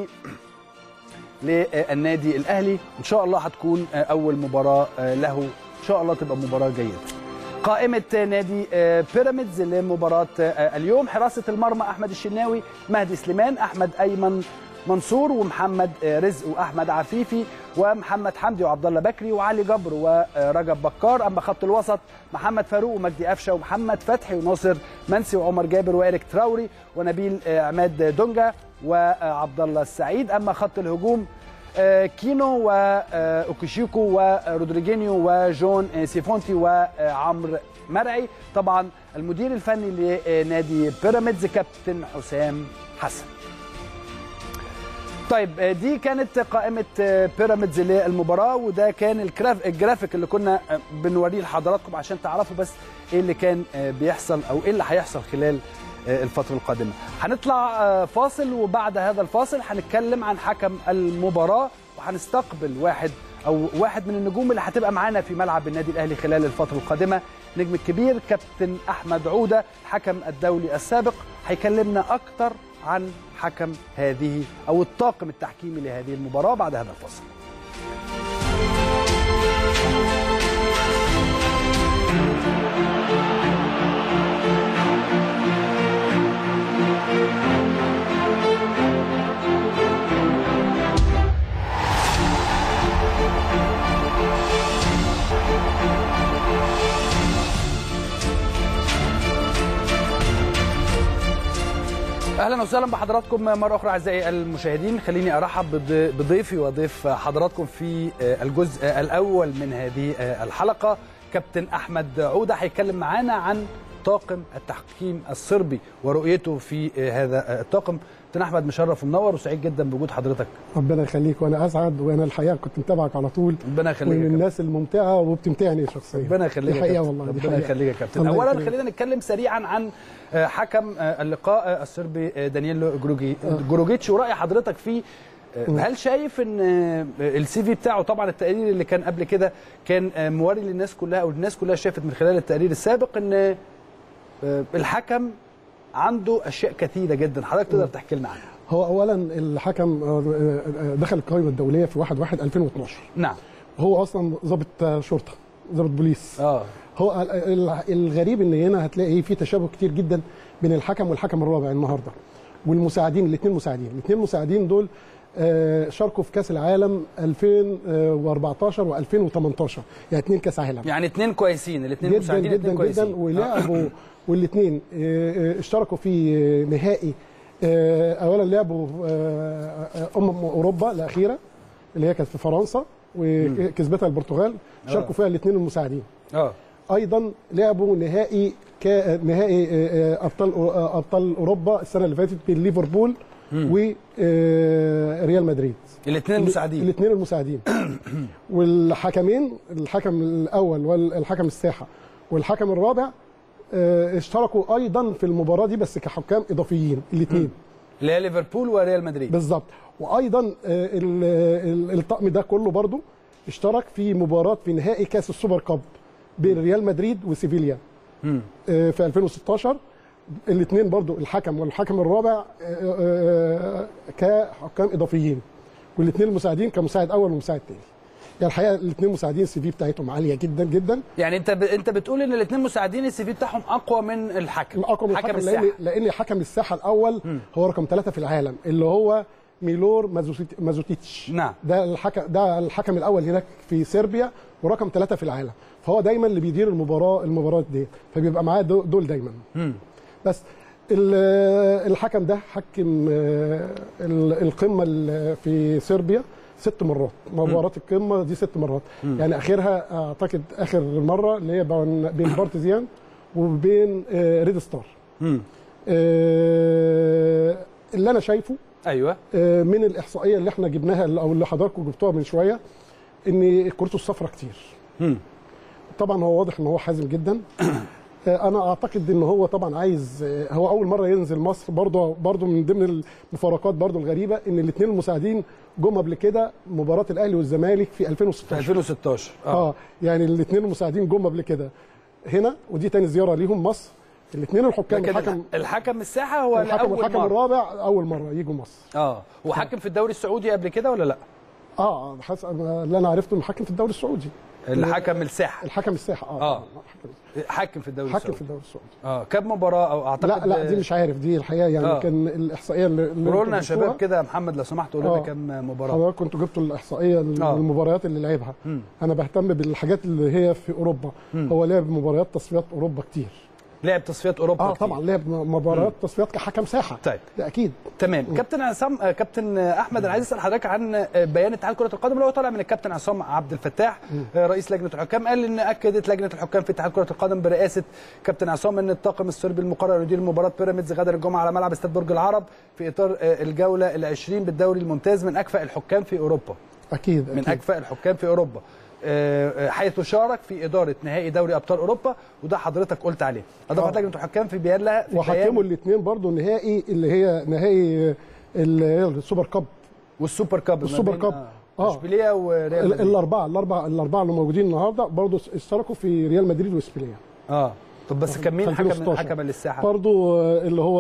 للنادي الاهلي ان شاء الله هتكون اول مباراه له ان شاء الله تبقى مباراه جيده قائمة نادي بيراميدز لمباراة اليوم حراسة المرمى أحمد الشناوي مهدي سليمان أحمد أيمن منصور ومحمد رزق وأحمد عفيفي ومحمد حمدي وعبد الله بكري وعلي جبر ورجب بكار أما خط الوسط محمد فاروق ومجدي قفشة ومحمد فتحي وناصر منسي وعمر جابر وإيريك تراوري ونبيل عماد دونجا وعبد الله السعيد أما خط الهجوم كينو واوكيشيكو ورودريجينيو وجون سيفونتي وعمرو مرعي طبعا المدير الفني لنادي بيراميدز كابتن حسام حسن طيب دي كانت قائمة بيراميدز للمباراة وده كان الجرافيك اللي كنا بنوريه لحضراتكم عشان تعرفوا بس ايه اللي كان بيحصل او ايه اللي هيحصل خلال الفترة القادمة هنطلع فاصل وبعد هذا الفاصل هنتكلم عن حكم المباراة وهنستقبل واحد او واحد من النجوم اللي هتبقى معانا في ملعب النادي الاهلي خلال الفترة القادمة نجم الكبير كابتن احمد عودة الحكم الدولي السابق هيكلمنا اكتر عن حكم هذه او الطاقم التحكيمي لهذه المباراة بعد هذا الفاصل اهلا وسهلا بحضراتكم مره اخرى اعزائي المشاهدين خليني ارحب بض- بضيفي وضيف حضراتكم في الجزء الاول من هذه الحلقه كابتن احمد عوده هيتكلم معانا عن طاقم التحكيم الصربي ورؤيته في هذا الطاقم كابتن احمد مشرف ومنور وسعيد جدا بوجود حضرتك ربنا يخليك وانا اسعد وانا الحقيقه كنت متابعك على طول ربنا يخليك يا ومن كابتن. الناس الممتعه وبتمتعني شخصيا ربنا يخليك دي يا حقيقه كابتن. والله دي ربنا حقيقة. يخليك يا كابتن الله اولا يكرمك. خلينا نتكلم سريعا عن آه، حكم آه، اللقاء الصربي آه، دانييل جروجي جروجيتش وراي حضرتك فيه آه، هل شايف ان آه، السي في بتاعه طبعا التقرير اللي كان قبل كده كان آه، موري للناس كلها او الناس كلها شافت من خلال التقرير السابق ان آه، الحكم عنده اشياء كثيره جدا حضرتك تقدر تحكي لنا عنها هو اولا الحكم آه، آه، دخل القائمه الدوليه في 1 1 2012 نعم هو اصلا ضابط آه، شرطه ضابط بوليس اه هو ال- ال- الغريب ان هنا هتلاقي في تشابه كتير جدا بين الحكم والحكم الرابع النهارده والمساعدين الاثنين مساعدين الاثنين مساعدين دول آه، شاركوا في كاس العالم 2014 و2018 يعني اثنين كاس عالم يعني اثنين كويسين الاثنين جدا مساعدين جدا الاثنين جدا كويسين ولعبوا والاثنين اشتركوا في آه، نهائي آه، اولا لعبوا آه، آه، امم اوروبا الاخيره اللي هي كانت في فرنسا وكسبتها البرتغال شاركوا فيها الاثنين المساعدين اه ايضا لعبوا نهائي كا نهائي آه، آه، ابطال آه، ابطال اوروبا السنه اللي فاتت بين ليفربول وريال مدريد الاثنين المساعدين الاثنين المساعدين والحكمين الحكم الاول والحكم الساحه والحكم الرابع آه، اشتركوا ايضا في المباراه دي بس كحكام اضافيين الاثنين اللي هي ليفربول وريال مدريد بالظبط وايضا آه، ال- ال- الطقم ده كله برضو اشترك في مباراه في نهائي كاس السوبر كاب بين ريال مدريد وسيفيليا مم. آه، في 2016 الاثنين برضو الحكم والحكم الرابع آه، آه، كحكام اضافيين والاثنين المساعدين كمساعد اول ومساعد ثاني يعني الحقيقه الاثنين مساعدين السي في بتاعتهم عاليه جدا جدا يعني انت ب... انت بتقول ان الاثنين مساعدين السي في بتاعهم اقوى من الحكم اقوى من حكم الحكم الساحه لان لان حكم الساحه الاول هو رقم ثلاثه في العالم اللي هو ميلور مازوتيت- مازوتيتش نعم ده الحكم ده الحكم الاول هناك في صربيا ورقم ثلاثه في العالم فهو دايما اللي بيدير المباراه المباراه دي فبيبقى معاه دو- دول دايما مم. بس ال- الحكم ده حكم آه، ال- القمه ال- في صربيا ست مرات مباراه القمه دي ست مرات مم. يعني اخرها اعتقد اخر مره اللي هي بين بين بارتيزيان وبين آه، ريد ستار مم. آه، اللي انا شايفه ايوه آه، من الاحصائيه اللي احنا جبناها او اللي حضراتكم جبتوها من شويه ان كرته الصفراء كتير مم. طبعا هو واضح ان هو حازم جدا آه، انا اعتقد ان هو طبعا عايز آه، هو اول مره ينزل مصر برضه برضه من ضمن المفارقات برضه الغريبه ان الاثنين المساعدين جم قبل كده مباراه الاهلي والزمالك في 2016 في 2016 اه يعني الاثنين المساعدين جم قبل كده هنا ودي تاني زياره ليهم مصر الاثنين الحكام لكن الحكم الحكم الساحه هو الحكم لأول الحكم مرة. الرابع اول مره يجوا مصر اه وحكم في الدوري السعودي قبل كده ولا لا اه حسب اللي انا عرفته انه حكم في الدوري السعودي الحكم الساحه الحكم الساحه اه, اه حكم في الدوري حكم السعودي في الدوري السعودي اه كم مباراه او اعتقد لا لا دي مش عارف دي الحقيقه يعني آه. كان الاحصائيه اللي اللي قولوا انتوا لنا يا جبتوها. شباب كده يا محمد لو سمحت قولوا لنا آه. كم مباراه حضرتك كنتوا جبتوا الاحصائيه آه. المباريات اللي لعبها مم. انا بهتم بالحاجات اللي هي في اوروبا مم. هو لعب مباريات تصفيات اوروبا كتير لعب تصفيات اوروبا اه كتير. طبعا لعب مباريات تصفيات كحكم ساحه طيب ده اكيد تمام كابتن عصام آه، كابتن آه، احمد انا عايز اسال حضرتك عن آه، بيان اتحاد كره القدم اللي هو طالع من الكابتن عصام عبد الفتاح آه، رئيس لجنه الحكام قال ان اكدت لجنه الحكام في اتحاد كره القدم برئاسه كابتن عصام ان الطاقم الصربي المقرر يدير مباراه بيراميدز غدا الجمعه على ملعب استاد برج العرب في اطار آه، الجوله ال20 بالدوري الممتاز من اكفأ الحكام في اوروبا اكيد من أكيد. اكفأ الحكام في اوروبا آه، آه، حيث شارك في اداره نهائي دوري ابطال اوروبا وده حضرتك قلت عليه اضافت آه. لجنه الحكام في بيان لها في وحكموا بيان الاثنين برضو نهائي اللي هي نهائي اللي هي السوبر كاب والسوبر كاب ما السوبر بين، كاب اه اه اشبيليه وريال ال- مدريد الاربعه الاربعه الاربعه اللي موجودين النهارده برضو اشتركوا في ريال مدريد واسبانيا اه طب بس كان مين في حكم 2016. حكم للساحه برضو آه، اللي هو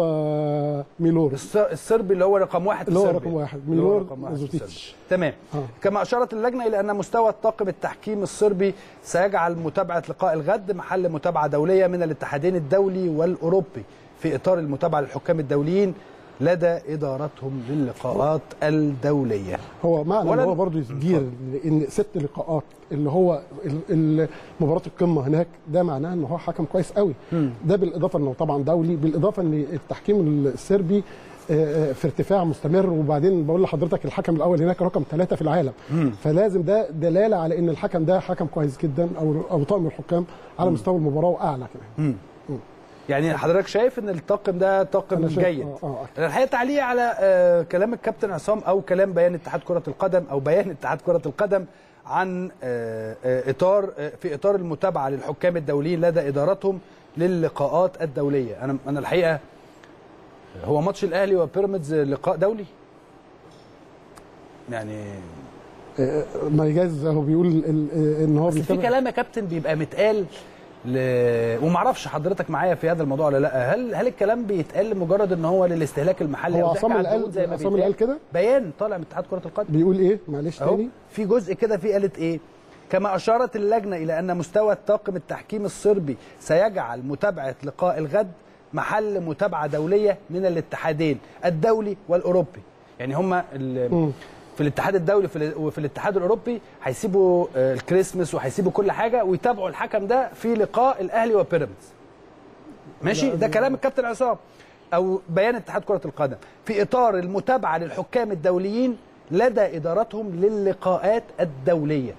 ميلور الص- الصربي اللي هو رقم واحد في اللي هو صربيا. رقم واحد اللي هو ميلور رقم واحد في مازوتيتش صربيا. تمام آه. كما اشارت اللجنه الى ان مستوى الطاقم التحكيم الصربي سيجعل متابعه لقاء الغد محل متابعه دوليه من الاتحادين الدولي والاوروبي في اطار المتابعه للحكام الدوليين لدى ادارتهم للقاءات الدوليه هو معنى ان ولا- هو برضه يدير ان ست لقاءات اللي هو ال- ال- مباراه القمه هناك ده معناه ان هو حكم كويس قوي مم. ده بالاضافه انه طبعا دولي بالاضافه ان التحكيم الصربي آه، في ارتفاع مستمر وبعدين بقول لحضرتك الحكم الاول هناك رقم ثلاثة في العالم فلازم ده دلاله على ان الحكم ده حكم كويس جدا او او طاقم الحكام على مستوى المباراه واعلى كمان مم. يعني حضرتك شايف ان الطاقم ده طاقم أنا شايف- جيد آه، آه. الحقيقه تعليق على آه، كلام الكابتن عصام او كلام بيان اتحاد كره القدم او بيان اتحاد كره القدم عن آه، آه، اطار آه، في اطار المتابعه للحكام الدوليين لدى ادارتهم للقاءات الدوليه انا انا الحقيقه هو ماتش الاهلي وبيراميدز لقاء دولي يعني آه، ما يجاز هو بيقول ال- آه، ان هو بس في بيتابع- كلام يا كابتن بيبقى متقال ل... ومعرفش حضرتك معايا في هذا الموضوع ولا لا هل هل الكلام بيتقال لمجرد ان هو للاستهلاك المحلي هو أو ضحك عصام على اللي قال- الدهون زي ما عصام اللي قال بيتقال؟ كده؟ بيان طالع من اتحاد كره القدم بيقول ايه معلش اهو تاني في جزء كده فيه قالت ايه كما اشارت اللجنه الى ان مستوى الطاقم التحكيم الصربي سيجعل متابعه لقاء الغد محل متابعه دوليه من الاتحادين الدولي والاوروبي يعني هما ال- في الاتحاد الدولي في ال- وفي الاتحاد الاوروبي هيسيبوا آه، الكريسماس وهيسيبوا كل حاجه ويتابعوا الحكم ده في لقاء الاهلي وبيراميدز ماشي ده كلام الكابتن عصام او بيان اتحاد كره القدم في اطار المتابعه للحكام الدوليين لدى ادارتهم للقاءات الدوليه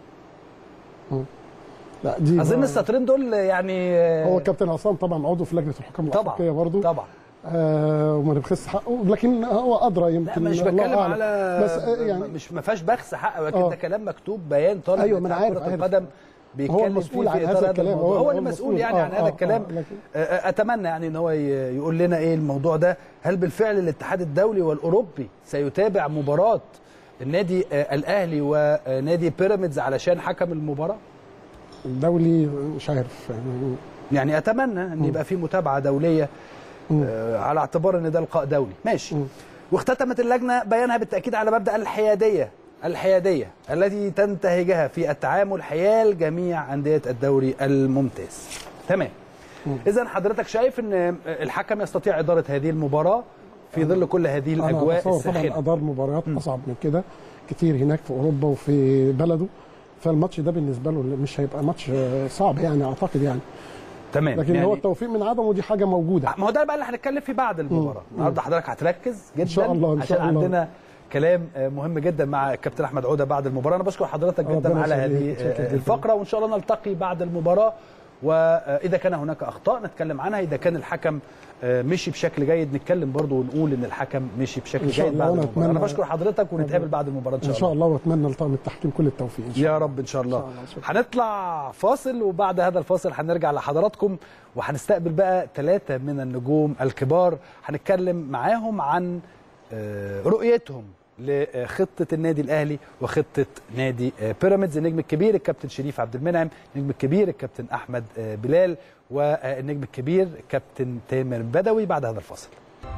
لا دي اظن بقى- السطرين دول يعني آه، هو كابتن عصام طبعا عضو في لجنه الحكام طبعا الافريقيه برضه طبعا آه وما نبخس حقه لكن هو ادرى لا يمكن مش الله بتكلم أعلم. على بس آه يعني مش ما فيهاش بخس حق ولكن آه. ده كلام مكتوب بيان طالع أيوة، من ما أنا اتحاد عارف- كرة عارف. القدم هو بيتكلم المسؤول فيه عن في هذا إطار الكلام، الموضوع. هو- هو هو المسؤول المسؤول. يعني آه، عن هذا آه، الكلام آه، لكن- آه، آه، اتمنى يعني ان هو ي- يقول لنا ايه الموضوع ده هل بالفعل الاتحاد الدولي والاوروبي سيتابع مباراه النادي آه، الاهلي ونادي بيراميدز علشان حكم المباراه الدولي مش عارف يعني يعني اتمنى ان يبقى في متابعه دوليه آه، على اعتبار ان ده لقاء دولي ماشي واختتمت اللجنه بيانها بالتاكيد على مبدا الحياديه الحياديه التي تنتهجها في التعامل حيال جميع انديه الدوري الممتاز تمام اذا حضرتك شايف ان الحكم يستطيع اداره هذه المباراه في ظل كل هذه انا الاجواء اتصور الساخنه طبعا ادار مباريات اصعب من كده كتير هناك في اوروبا وفي بلده فالماتش ده بالنسبه له مش هيبقى ماتش آه، صعب يعني اعتقد يعني تمام لكن يعني هو التوفيق من عدمه دي حاجه موجوده ما هو ده بقى اللي هنتكلم فيه بعد المباراه النهارده حضرتك هتركز جدا إن شاء الله، إن عشان شاء الله. عندنا كلام آه، مهم جدا مع الكابتن احمد عوده بعد المباراه انا بشكر حضرتك جدا ربنا على يخليك، هذه متشكر آه، جداً. الفقره وان شاء الله نلتقي بعد المباراه واذا كان هناك اخطاء نتكلم عنها اذا كان الحكم آه، مشي بشكل جيد نتكلم برضه ونقول ان الحكم مشي بشكل إن شاء جيد الله، بعد وأنا المباراه انا أتمنى- بشكر حضرتك ونتقابل بعد المباراه ان ان شاء شاء الله الله واتمنى لطاقم التحكيم كل التوفيق إن شاء يا رب ان شاء الله هنطلع فاصل وبعد هذا الفاصل هنرجع لحضراتكم وهنستقبل بقى ثلاثة من النجوم الكبار هنتكلم معاهم عن آه، رؤيتهم لخطة النادي الأهلي وخطة نادي آه، بيراميدز النجم الكبير الكابتن شريف عبد المنعم النجم الكبير الكابتن أحمد آه، بلال والنجم الكبير كابتن تامر بدوي بعد هذا الفاصل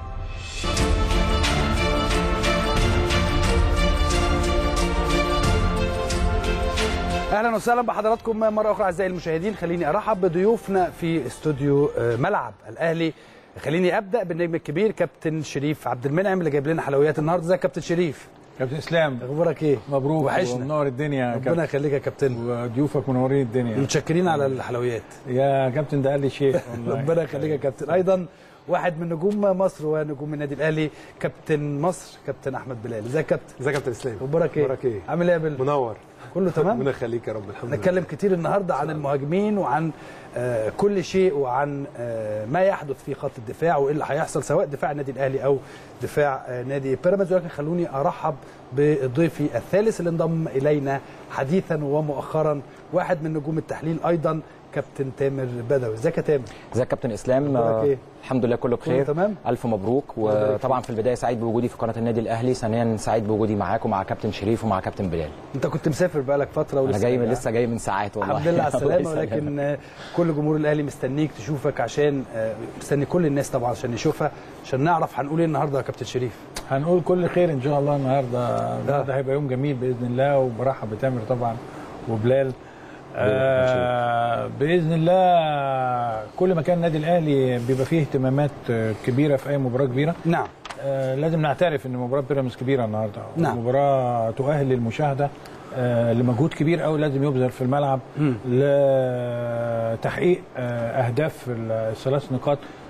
اهلا وسهلا بحضراتكم مره اخرى اعزائي المشاهدين خليني ارحب بضيوفنا في استوديو آه، ملعب الاهلي خليني ابدا بالنجم الكبير كابتن شريف عبد المنعم اللي جايب لنا حلويات النهارده ازيك يا كابتن شريف كابتن اسلام اخبارك ايه مبروك وحشنا. ومنور الدنيا يا ربنا كابتن يخليك يا كابتن وضيوفك منورين الدنيا متشكرين على الحلويات يا كابتن ده قال لي شيء والله ربنا يخليك يا كابتن ايضا واحد من نجوم مصر ونجوم النادي الاهلي كابتن مصر كابتن احمد بلال ازيك يا كابتن ازيك يا كابتن اسلام اخبارك ايه اخبارك ايه عامل ايه يا بل منور كله تمام ربنا يخليك يا رب الحمد لله نتكلم كتير النهارده عن المهاجمين وعن آه، كل شيء وعن آه، ما يحدث في خط الدفاع وايه اللي هيحصل سواء دفاع النادي الاهلي او دفاع آه، نادي بيراميدز ولكن خلوني ارحب بضيفي الثالث اللي انضم الينا حديثا ومؤخرا واحد من نجوم التحليل ايضا كابتن تامر بدوي ازيك يا تامر ازيك يا كابتن اسلام أخبارك آه، إيه؟ الحمد لله كله كله بخير تمام؟ الف مبروك الله يبارك وطبعا في البدايه سعيد بوجودي في قناه النادي الاهلي ثانيا سعيد بوجودي معاك ومع كابتن شريف ومع كابتن بلال انت كنت مسافر بقالك فتره ولسه انا جاي من راجع. لسه جاي من ساعات والله الحمد لله على الله السلامه يسلمك. ولكن آه، كل جمهور الاهلي مستنيك تشوفك عشان آه، مستني كل الناس طبعا عشان يشوفها عشان نعرف هنقول ايه النهارده يا كابتن شريف هنقول كل خير ان شاء الله النهارده النهارده هيبقى يوم جميل باذن الله وبرحب بتامر طبعا وبلال آه باذن الله كل ما كان النادي الاهلي بيبقى فيه اهتمامات آه، كبيره في اي مباراه كبيره نعم آه لازم نعترف ان مباراه بيراميدز كبيره النهارده نعم. مباراه تؤهل للمشاهده آه لمجهود كبير قوي لازم يبذل في الملعب لتحقيق آه اهداف الثلاث نقاط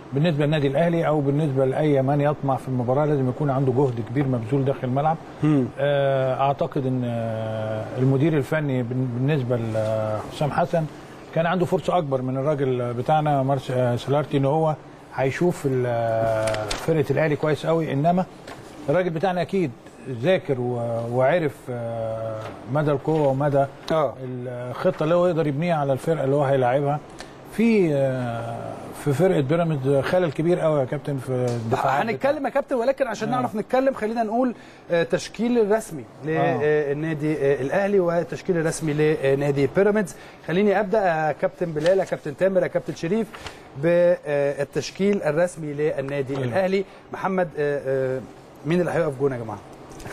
بالنسبه للنادي الاهلي او بالنسبه لاي من يطمع في المباراه لازم يكون عنده جهد كبير مبذول داخل الملعب آه، اعتقد ان آه، المدير الفني بن- بالنسبه لحسام حسن كان عنده فرصه اكبر من الراجل بتاعنا مارس آه، سلارتي ان هو هيشوف ال- آه، فرقه الاهلي كويس قوي انما الراجل بتاعنا اكيد ذاكر و- وعرف آه، مدى القوه ومدى الخطه اللي هو يقدر يبنيها على الفرقه اللي هو هيلاعبها في آه، في فرقه بيراميدز خلل كبير قوي يا كابتن في الدفاعات هنتكلم يا كابتن ولكن عشان نعرف نتكلم خلينا نقول آه، تشكيل الرسمي للنادي آه، الاهلي والتشكيل الرسمي لنادي بيراميدز خليني ابدا يا كابتن بلال يا كابتن تامر يا كابتن شريف بالتشكيل الرسمي للنادي الاهلي محمد آه، آه، مين اللي هيقف جون يا جماعه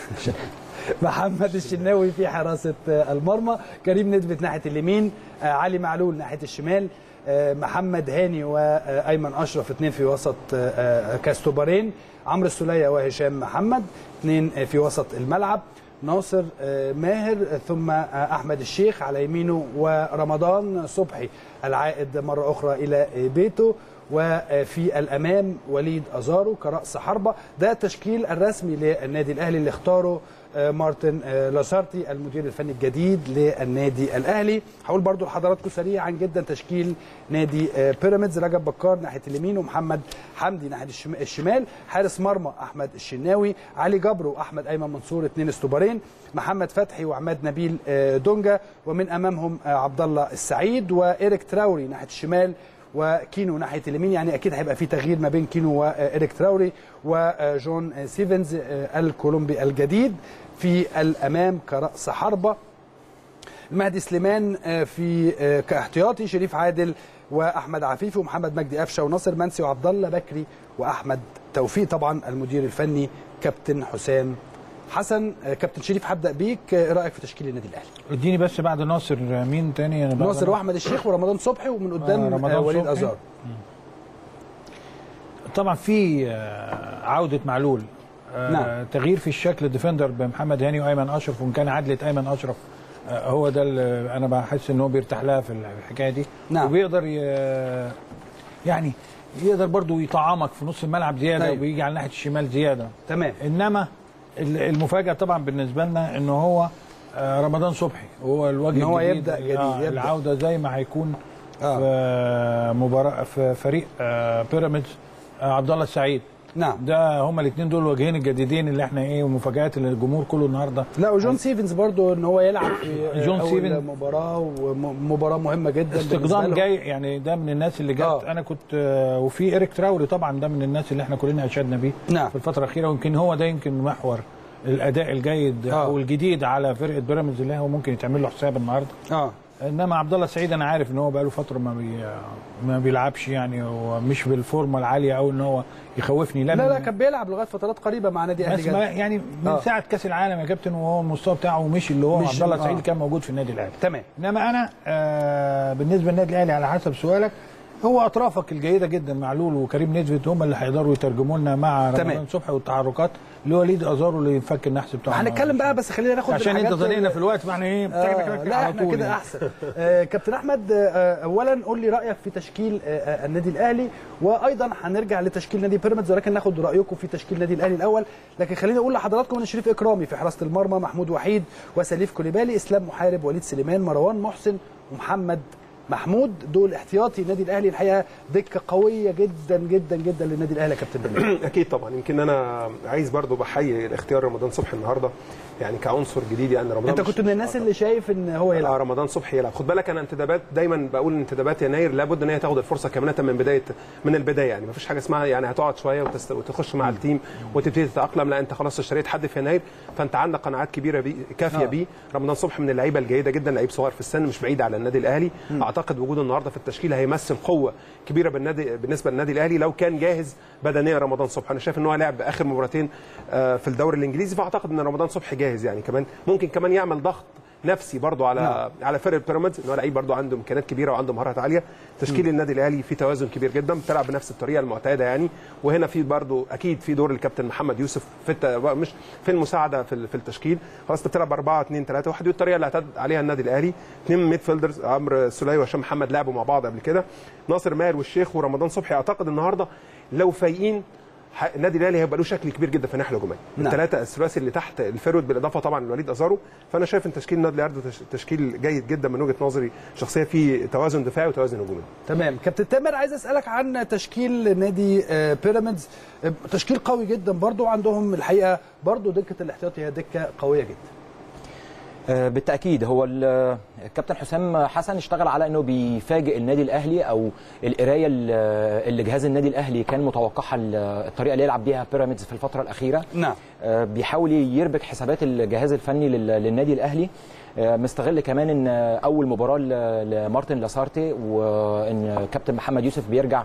محمد الشناوي في حراسه آه، المرمى كريم ندبت ناحيه اليمين آه، علي معلول ناحيه الشمال آه، محمد هاني وايمن اشرف اثنين في وسط آه، آه، كاستوبارين عمرو السوليه وهشام محمد اثنين آه، في وسط الملعب ناصر آه، ماهر آه، ثم آه، احمد الشيخ على يمينه ورمضان صبحي العائد مره اخرى الى آه، بيته وفي الامام وليد ازارو كراس حربه ده التشكيل الرسمي للنادي الاهلي اللي اختاره آه، مارتن آه، لاسارتي المدير الفني الجديد للنادي الاهلي هقول برضو لحضراتكم سريعا جدا تشكيل نادي آه، بيراميدز رجب بكار ناحيه اليمين ومحمد حمدي ناحيه الشم- الشمال حارس مرمى احمد الشناوي علي جبر واحمد ايمن منصور اثنين استوبارين محمد فتحي وعماد نبيل آه، دونجا ومن امامهم آه، عبد الله السعيد وايريك تراوري ناحيه الشمال وكينو ناحيه اليمين يعني اكيد هيبقى في تغيير ما بين كينو وايريك تراوري وجون سيفنز آه، الكولومبي الجديد في الامام كراس حربه المهدي سليمان آه، في آه، كاحتياطي شريف عادل واحمد عفيفي ومحمد مجدي قفشه وناصر منسي وعبد الله بكري واحمد توفيق طبعا المدير الفني كابتن حسام حسن آه، كابتن شريف هبدا بيك آه، ايه رايك في تشكيل النادي الاهلي اديني بس بعد ناصر مين تاني أنا بعد ناصر واحمد الشيخ ورمضان صبحي ومن قدام آه، آه رمضان وليد صبحي. ازار طبعا في آه، عوده معلول آه، نعم. تغيير في الشكل الديفندر بمحمد هاني وايمن اشرف وان كان عدله ايمن اشرف آه، هو ده اللي انا بحس ان هو بيرتاح لها في الحكايه دي نعم. وبيقدر ي... يعني يقدر برضو يطعمك في نص الملعب زياده أيوة. وبيجي على ناحيه الشمال زياده تمام انما ال- المفاجاه طبعا بالنسبه لنا ان هو آه، رمضان صبحي هو الوجه إن هو الجديد يبدأ جديد، آه، يبدأ. العوده زي ما هيكون في مباراه في فريق آه، بيراميدز آه، عبد الله السعيد نعم ده هما الاثنين دول الوجهين الجديدين اللي احنا ايه ومفاجات اللي الجمهور كله النهارده لا وجون سيفنز برضو ان هو يلعب في آه، جون أول سيفنز. مباراه ومباراه مهمه جدا بالنسبة استقدام له. جاي يعني ده من الناس اللي جت آه. انا كنت آه، وفي ايريك تراوري طبعا ده من الناس اللي احنا كلنا اشدنا بيه نعم. في الفتره الاخيره ويمكن هو ده يمكن محور الاداء الجيد آه. او الجديد على فرقه بيراميدز اللي هو ممكن يتعمل له حساب النهارده اه انما عبد الله السعيد انا عارف ان هو بقاله فتره ما بي ما بيلعبش يعني ومش بالفورمه العاليه او ان هو يخوفني لا لا لا كان بيلعب لغايه فترات قريبه مع نادي اهلي بس ما جدة. يعني من آه. ساعه كاس العالم يا كابتن وهو المستوى بتاعه مش اللي هو مش- عبد الله آه. السعيد كان موجود في النادي الاهلي تمام انما انا آه بالنسبه للنادي الاهلي على حسب سؤالك هو اطرافك الجيده جدا معلول وكريم نيدفيد هم اللي هيقدروا يترجموا لنا مع تمام. رمضان صبحي والتحركات اللي ازارو اللي ينفك النحس بتاعه هنتكلم بقى بس خلينا ناخد عشان انت الحاجات زنقنا ال- في الوقت فاحنا ايه آه لا على احنا طول كده يعني. احسن آه كابتن احمد آه اولا قول لي رايك في تشكيل آه آه، النادي الاهلي وايضا هنرجع لتشكيل نادي بيراميدز ولكن ناخد رايكم في تشكيل النادي الاهلي الاول لكن خليني اقول لحضراتكم ان شريف اكرامي في حراسه المرمى محمود وحيد وسليف كوليبالي اسلام محارب وليد سليمان مروان محسن ومحمد محمود دول احتياطي النادي الاهلي الحقيقه دكه قويه جدا جدا جدا للنادي الاهلي يا كابتن بلال اكيد طبعا يمكن انا عايز برضو بحيي اختيار رمضان صبحي النهارده يعني كعنصر جديد يعني رمضان انت مش- كنت من الناس اللي شايف ان هو يلعب آه رمضان صبحي يلعب خد بالك انا انتدابات دايما بقول ان انتدابات يناير لابد ان هي تاخد الفرصه كامله من بدايه من البدايه يعني ما فيش حاجه اسمها يعني هتقعد شويه وتست... وتخش مع التيم وتبتدي تتاقلم لا انت خلاص اشتريت حد في يناير فانت عندك قناعات كبيره بيه كافيه آه. بيه رمضان صبحي من اللعيبه الجيده جدا لعيب صغير في السن مش بعيد على النادي الاهلي مم. اعتقد وجوده النهارده في التشكيل هيمثل قوه كبيره بالنادي بالنسبه للنادي الاهلي لو كان جاهز بدنيا رمضان صبحي انا شايف ان هو لعب اخر مباراتين آه، في الدوري الانجليزي فاعتقد ان رمضان صبحي جاهز يعني كمان ممكن كمان يعمل ضغط نفسي برضو على نعم. على فرق بيراميدز ان هو لعيب برضو عنده امكانيات كبيره وعنده مهارات عاليه تشكيل النادي الاهلي فيه توازن كبير جدا بتلعب بنفس الطريقه المعتاده يعني وهنا في برضو اكيد في دور الكابتن محمد يوسف في الت... مش في المساعده في ال- في التشكيل خلاص انت بتلعب 4 2 3 1 دي الطريقه اللي اعتاد عليها النادي الاهلي اثنين ميد فيلدرز عمرو سلية وهشام محمد لعبوا مع بعض قبل كده ناصر ماهر والشيخ ورمضان صبحي اعتقد النهارده لو فايقين ح- النادي الاهلي هيبقى له شكل كبير جدا في الناحيه الهجوميه نعم. الثلاثه الثلاثي اللي تحت الفيرود بالاضافه طبعا لوليد ازارو فانا شايف ان تشكيل النادي الاهلي تش- تشكيل جيد جدا من وجهه نظري شخصيه فيه توازن دفاعي وتوازن هجومي تمام كابتن تامر عايز اسالك عن تشكيل نادي آه، بيراميدز آه، تشكيل قوي جدا برضو عندهم الحقيقه برضو دكه الاحتياطي هي دكه قويه جدا آه، بالتاكيد هو ال- الكابتن حسام حسن اشتغل على انه بيفاجئ النادي الاهلي او القرايه ال- اللي جهاز النادي الاهلي كان متوقعها ال- الطريقه اللي يلعب بيها بيراميدز في الفتره الاخيره نعم آه، بيحاول يربك حسابات الجهاز الفني لل- للنادي الاهلي آه، مستغل كمان ان اول مباراه ل- لمارتن لاسارتي وان كابتن محمد يوسف بيرجع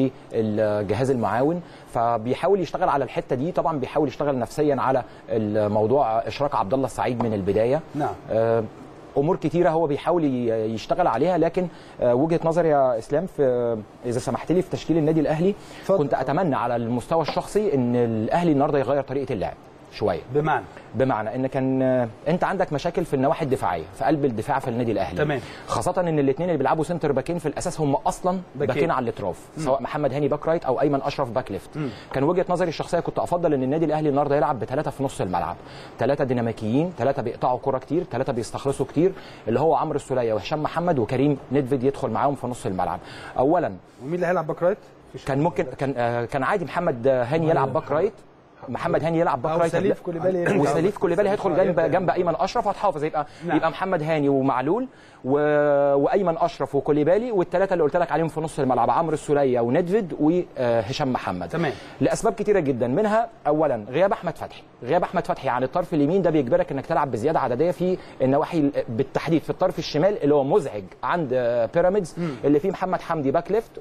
للجهاز المعاون فبيحاول يشتغل على الحته دي طبعا بيحاول يشتغل نفسيا على الموضوع اشراك عبد الله السعيد من البدايه نعم آه، امور كتيره هو بيحاول ي- يشتغل عليها لكن آه، وجهه نظري يا اسلام في اذا سمحت لي في تشكيل النادي الاهلي كنت اتمنى على المستوى الشخصي ان الاهلي النهارده يغير طريقه اللعب شويه بمعنى بمعنى ان كان آه، انت عندك مشاكل في النواحي الدفاعيه في قلب الدفاع في النادي الاهلي تمام. خاصه ان الاثنين اللي بيلعبوا سنتر باكين في الاساس هم اصلا باكين. باكين على الاطراف مم. سواء محمد هاني باك رايت او ايمن اشرف باك ليفت مم. كان وجهه نظري الشخصيه كنت افضل ان النادي الاهلي النهارده يلعب بثلاثه في نص الملعب ثلاثه ديناميكيين ثلاثه بيقطعوا كره كتير ثلاثه بيستخلصوا كتير اللي هو عمرو السوليه وهشام محمد وكريم ندفيد يدخل معاهم في نص الملعب اولا ومين اللي هيلعب باك رايت كان ممكن كان آه، كان عادي محمد هاني يلعب باك رايت محمد هاني يلعب باك أو رايت سليف كوليبالي يرجع. وسليف كوليبالي هيدخل جنب جنب ايمن اشرف هتحافظ يبقى نعم. يبقى محمد هاني ومعلول و... وايمن اشرف وكوليبالي والثلاثه اللي قلت لك عليهم في نص الملعب عمرو السوليه وندفيد وهشام محمد تمام لاسباب كتيره جدا منها اولا غياب احمد فتحي غياب احمد فتحي عن الطرف اليمين ده بيجبرك انك تلعب بزياده عدديه في النواحي بالتحديد في الطرف الشمال اللي هو مزعج عند آه، بيراميدز اللي فيه محمد حمدي باك ليفت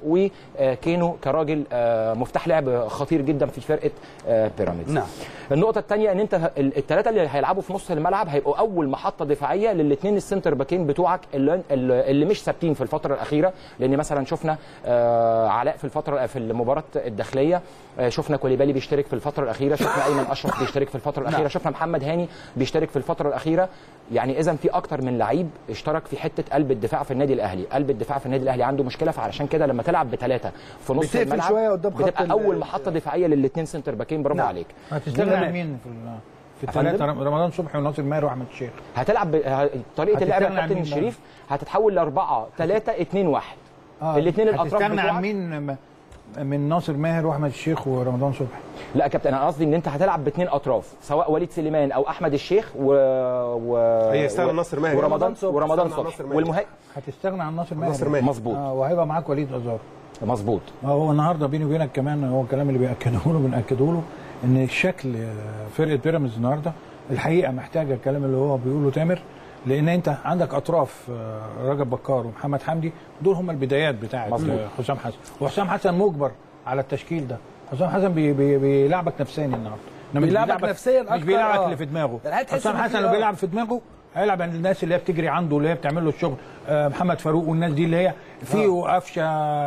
وكينو كراجل آه، مفتاح لعب خطير جدا في فرقه آه، بيراميدز نعم. النقطه الثانيه ان انت الثلاثه اللي هيلعبوا في نص الملعب هيبقوا اول محطه دفاعيه للاثنين السنتر باكين بتوعك اللي, اللي مش ثابتين في الفتره الاخيره لان مثلا شفنا آه، علاء في الفتره في المباراه الداخليه آه، شفنا كوليبالي بيشترك في الفتره الاخيره شفنا ايمن اشرف بيشترك في الفتره الاخيره نعم. شفنا محمد هاني بيشترك في الفتره الاخيره يعني اذا في اكتر من لعيب اشترك في حته قلب الدفاع في النادي الاهلي قلب الدفاع في النادي الاهلي عنده مشكله فعلشان كده لما تلعب بثلاثه في نص بتقفل الملعب شوية قدام خط بتبقى ال- اول محطه دفاعيه للاثنين سنتر باكين برافو نعم. عليك هتستغنى تمام. عن مين في ال- في أفندم؟ الثلاثه رمضان صبحي وناصر ماهر واحمد الشيخ هتلعب ب... ه- طريقه اللعب يا هتستغنى عن كابتن مين بقى؟ الشريف هتتحول ل 4 3 2 1 الاثنين الاطراف هتستغنى عن بتوعك مين م- من ناصر ماهر واحمد الشيخ ورمضان صبحي لا يا كابتن انا قصدي ان انت هتلعب باثنين اطراف سواء وليد سليمان او احمد الشيخ و, و... هي يستغنى و- ناصر ماهر. ورمضان رمضان صبحي. ورمضان يستغنى عن صبحي ناصر ماهر. والمهاجم هتستغنى عن ناصر ماهر ناصر ماهر. مظبوط. آه وهيبقى معاك وليد ازار مظبوط هو النهارده بيني وبينك كمان هو الكلام اللي بياكده له بناكده له ان شكل فرقه بيراميدز النهارده الحقيقه محتاجه الكلام اللي هو بيقوله تامر لان انت عندك اطراف آه، رجب بكار ومحمد حمدي دول هم البدايات بتاعه مظبوط. آه، حسام حسن وحسام حسن مجبر على التشكيل ده حسام حسن بي بي بيلعبك نفسيا النهارده إنما مش بيلعبك نفسيا مش أكتر، بيلعبك آه. اللي في دماغه يعني هتحس حسام إن في- حسن لو آه. بيلعب في دماغه هيلعب عند الناس اللي هي بتجري عنده اللي هي بتعمل له الشغل آه، محمد فاروق والناس دي اللي هي في وقفشه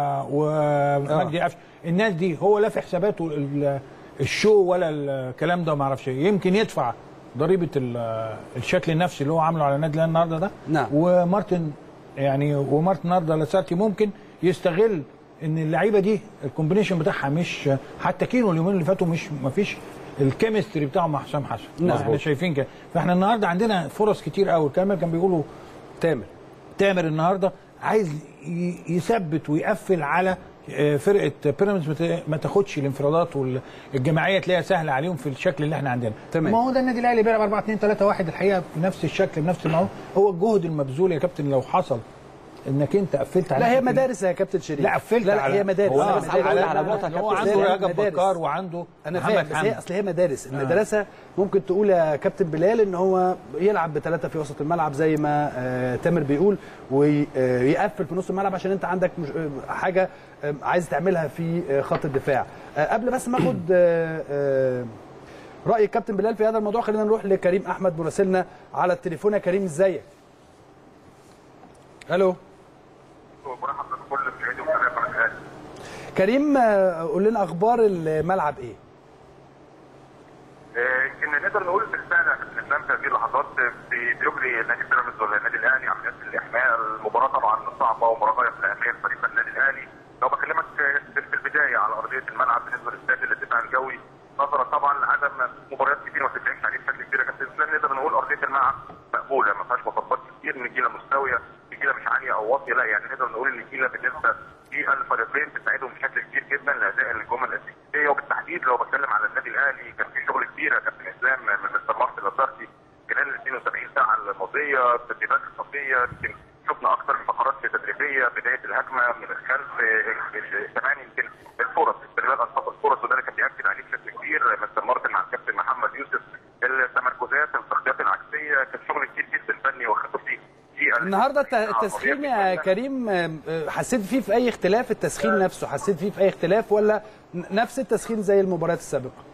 ومجدي قفشه الناس دي هو لا في حساباته ال- الشو ولا الكلام ده ما اعرفش إيه. يمكن يدفع ضريبه ال- الشكل النفسي اللي هو عامله على النادي الأهلي النهارده ده نعم. ومارتن يعني ومارتن النهارده لاسارتي ممكن يستغل ان اللعيبه دي الكومبينيشن بتاعها مش حتى كينو اليومين اللي فاتوا مش ما فيش الكيمستري بتاعه مع حسام حسن نعم. احنا شايفين كده فاحنا النهارده عندنا فرص كتير قوي الكلام كان بيقولوا تامر تامر النهارده عايز ي- يثبت ويقفل على آه، فرقه بيراميدز ما ت- ما تاخدش الانفرادات والجماعيه تلاقيها سهله عليهم في الشكل اللي احنا عندنا تمام. ما هو ده النادي الاهلي بيلعب 4 2 3 1 الحقيقه بنفس الشكل بنفس المعروف هو الجهد المبذول يا كابتن لو حصل انك انت قفلت على لا هي نفسك مدارس يا كابتن شريف لا قفلت لا لا على- هي مدارس هو أنا آه، بس عايز أقول لا، على لا، نقطة لا، يا هو كابتن عنده لا، رجب مدارس. بكار وعنده انا محمد فاهم بس هي حمدي. اصل هي مدارس المدرسه ممكن تقول يا كابتن بلال ان هو يلعب بثلاثه في وسط الملعب زي ما آه تامر بيقول ويقفل في نص الملعب عشان انت عندك مش آه، حاجه آه، عايز تعملها في آه، خط الدفاع آه قبل بس ما اخد آه آه راي الكابتن بلال في هذا الموضوع خلينا نروح لكريم احمد مراسلنا على التليفون يا كريم ازيك الو برحب بكل مشاهدي ومتابعي قناه الاهلي كريم آه، قول لنا اخبار الملعب ايه آه، يمكن نقدر نقول بالفعل يا كابتن اسلام في هذه اللحظات بي- بيجري نادي بيراميدز ولا النادي الاهلي عمليات الاحماء المباراه طبعا صعبه ومراجعه في الاهميه لفريق النادي الاهلي لو بكلمك آه، في البدايه على ارضيه الملعب بالنسبه للاستاد الدفاع الجوي نظرا طبعا لعدم مباريات كتير ما بتتلعبش عليه بشكل كبير يا كابتن اسلام نقدر نقول ارضيه الملعب مقبوله ما فيهاش مطبات كتير النجيله مستويه النجيله مش عاليه او واطيه لا يعني نقدر نقول النجيله بالنسبه للفريقين بتساعدهم بشكل كبير جدا لاداء الجمل الاساسيه وبالتحديد لو بتكلم على النادي الاهلي كان في شغل كبير يا كابتن اسلام من مستر مارتن لاسارتي خلال ال 72 ساعه الماضيه تدريبات خطيه يمكن شفنا اكثر من فقرات تدريبيه بدايه الهجمه من الخلف آه، كمان يمكن الفرص استغلال انصاف الفرص وده اللي كان بياكد عليه بشكل كبير مستر مارتن مع الكابتن محمد يوسف التمركزات التغطيات العكسيه كان شغل كتير جدا فني وخططي في النهارده الت- التسخين يا كريم آه، آه، حسيت فيه في اي اختلاف التسخين نفسه حسيت فيه في اي اختلاف ولا ن- نفس التسخين زي المباريات السابقه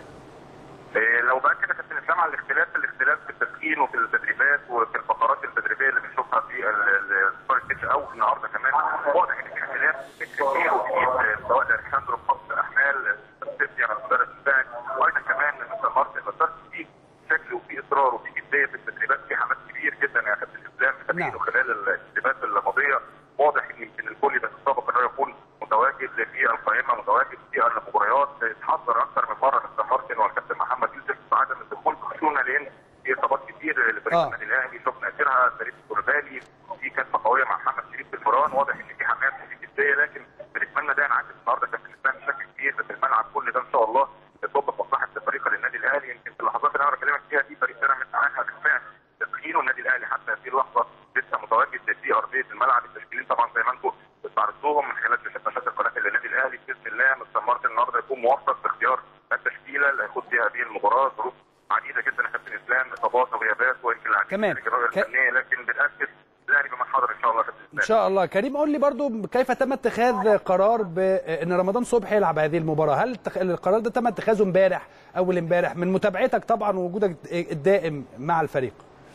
إيه، لو بقى كده كابتن اسلام على الاختلاف الاختلاف في التسخين وفي التدريبات وفي الفقرات التدريبيه اللي بنشوفها في ال- ال- السوبر ستيتش او النهارده كمان واضح ان في اختلاف كبير وجديد سواء لالكساندرو بخط احمال سيسيا المدرب المساعد وايضا كمان مستر مارتن لاسارتي في شكل وفي اصرار وفي جديه في التدريبات في حماس كبير جدا يا كابتن اسلام متابعينه خلال التدريبات الماضيه واضح ان يمكن الكل بيتسابق انه يكون متواجد في القائمه متواجد في المباريات اتحضر اكثر من مره مستر مارتن والكابتن محمد يوسف بعدم الدخول في خشونه لان في اصابات كتير لفريق آه. النادي الاهلي شفنا اخرها فريق الكولوبالي في كانت قويه مع محمد شريف في المران واضح ان في حماس وفي جديه لكن بنتمنى ده ينعكس النهارده كابتن اسلام بشكل كبير في الملعب كل ده ان شاء الله يصب في مصلحه فريق النادي الاهلي يمكن في اللحظات اللي انا بكلمك فيها دي فريق بيراميدز انهى بالفعل تسخينه النادي الاهلي حتى هذه اللحظه لسه متواجد في ارضيه الملعب التشكيلين طبعا زي ما انتم استعرضتوهم من خلال شاشه نشاط القناه النادي الاهلي باذن الله مستر مارتن النهارده يكون موفق في اختيار التشكيله اللي هيخوض بها هذه المباراه ظروف عديده جدا يا كابتن اسلام اصابات وغيابات ويمكن العديد كمان. من الجرايه ك- الفنيه لكن بنأكد الاهلي بمن حضر ان شاء الله يا كابتن ان شاء الله كريم قول لي برضو كيف تم اتخاذ قرار بان رمضان صبحي يلعب هذه المباراه هل التخ- القرار ده تم اتخاذه امبارح اول امبارح من متابعتك طبعا ووجودك الدائم مع الفريق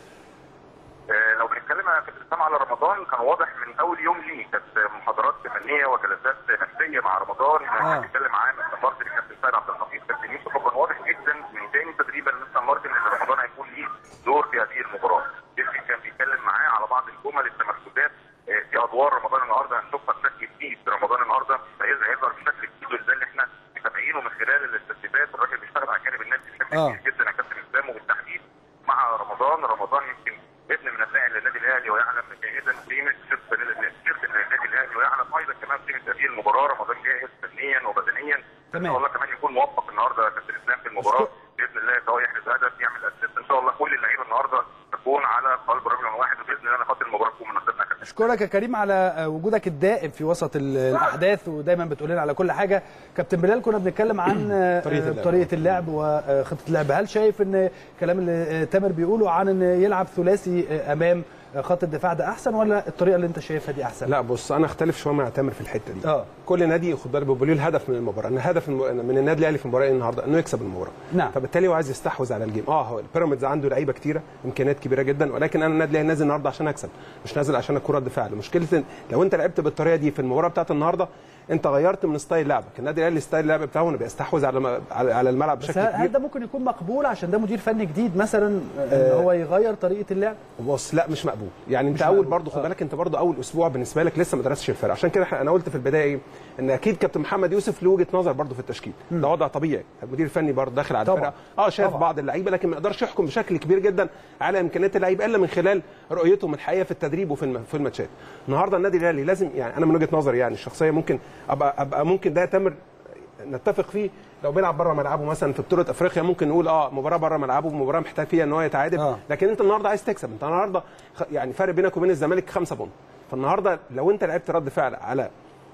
آه، لو بنتكلم يا كابتن اسلام على رمضان كان واضح من اول يوم ليه كانت محاضرات فنيه وجلسات نفسيه مع رمضان آه. كان بيتكلم معاه مستر مارتن الكابتن سيد عبد الحفيظ كابتن يوسف وكان واضح جدا من تاني تدريبا مستر مارتن ان رمضان هيكون ليه دور في هذه المباراه يمكن كان بيتكلم معاه على بعض الجمل التمركزات آه، في ادوار رمضان النهارده هنشوفها بشكل جديد رمضان النهارده هيظهر هيظهر بشكل جديد وده اللي احنا متابعينه من خلال التدريبات الراجل بيشتغل على جانب النادي بشكل آه. كبير جدا يا كابتن اسلام وبالتحديد مع رمضان رمضان يمكن ابن من ابناء النادي الاهلي ويعلم جيدا قيمه شرط شرط النادي الاهلي ويعلم ايضا كمان قيمه هذه المباراه رمضان جاهز فنيا وبدنيا ان شاء الله كمان يكون موفق النهارده يا كابتن اسلام في المباراه باذن الله سواء يحرز هدف يعمل اسيست ان شاء الله كل اللعيبه النهارده تكون على قلب رجل واحد وباذن الله نخاطر المباراه تكون من نصيبنا يا كابتن اشكرك يا كريم على وجودك الدائم في وسط ال- الاحداث ودايما بتقول لنا على كل حاجه كابتن بلال كنا بنتكلم عن طريقة اللعب. طريقه اللعب وخطه اللعب هل شايف ان الكلام اللي تامر بيقوله عن ان يلعب ثلاثي امام خط الدفاع ده احسن ولا الطريقه اللي انت شايفها دي احسن لا بص انا اختلف شويه مع تامر في الحته دي اه كل نادي خد بالك بيبقى له الهدف من المباراه ان الهدف الم- من النادي الاهلي في المباراه إيه النهارده انه يكسب المباراه نعم. فبالتالي هو عايز يستحوذ على الجيم اه هو البيراميدز عنده لعيبه كتيره امكانيات كبيره جدا ولكن انا النادي الاهلي نازل النهارده عشان اكسب مش نازل عشان الكره رد فعل مشكله إن لو انت لعبت بالطريقه دي في المباراه بتاعت النهارده انت غيرت من ستايل لعبك النادي الاهلي ستايل اللعب بتاعه انه بيستحوذ على م- على على الملعب بس بشكل هل كبير هل ده ممكن يكون مقبول عشان ده مدير فني جديد مثلا ان آه. هو يغير طريقه اللعب بص لا مش مقبول يعني انت اول برضه خد بالك انت برضه اول اسبوع بالنسبه لك لسه ما درستش الفرقه عشان كده إحنا- انا قلت في البدايه ايه ان اكيد كابتن محمد يوسف له وجهه نظر برضه في التشكيل ده وضع طبيعي المدير الفني برضه داخل على طبعاً. الفرقه اه شاف طبعاً. بعض اللعيبه لكن ما يقدرش يحكم بشكل كبير جدا على امكانيات اللعيبه الا من خلال رؤيتهم الحقيقيه في التدريب وفي الم- في الماتشات النهارده النادي الاهلي لازم يعني انا من وجهه نظري يعني الشخصيه ممكن ابقى ابقى ممكن ده تامر نتفق فيه لو بيلعب بره ملعبه مثلا في بطوله افريقيا ممكن نقول اه مباراه بره ملعبه مباراه محتاج فيها ان هو يتعادل آه. لكن انت النهارده عايز تكسب انت النهارده خ- يعني فرق بينك وبين الزمالك خمسة بونت فالنهارده لو انت لعبت رد فعل على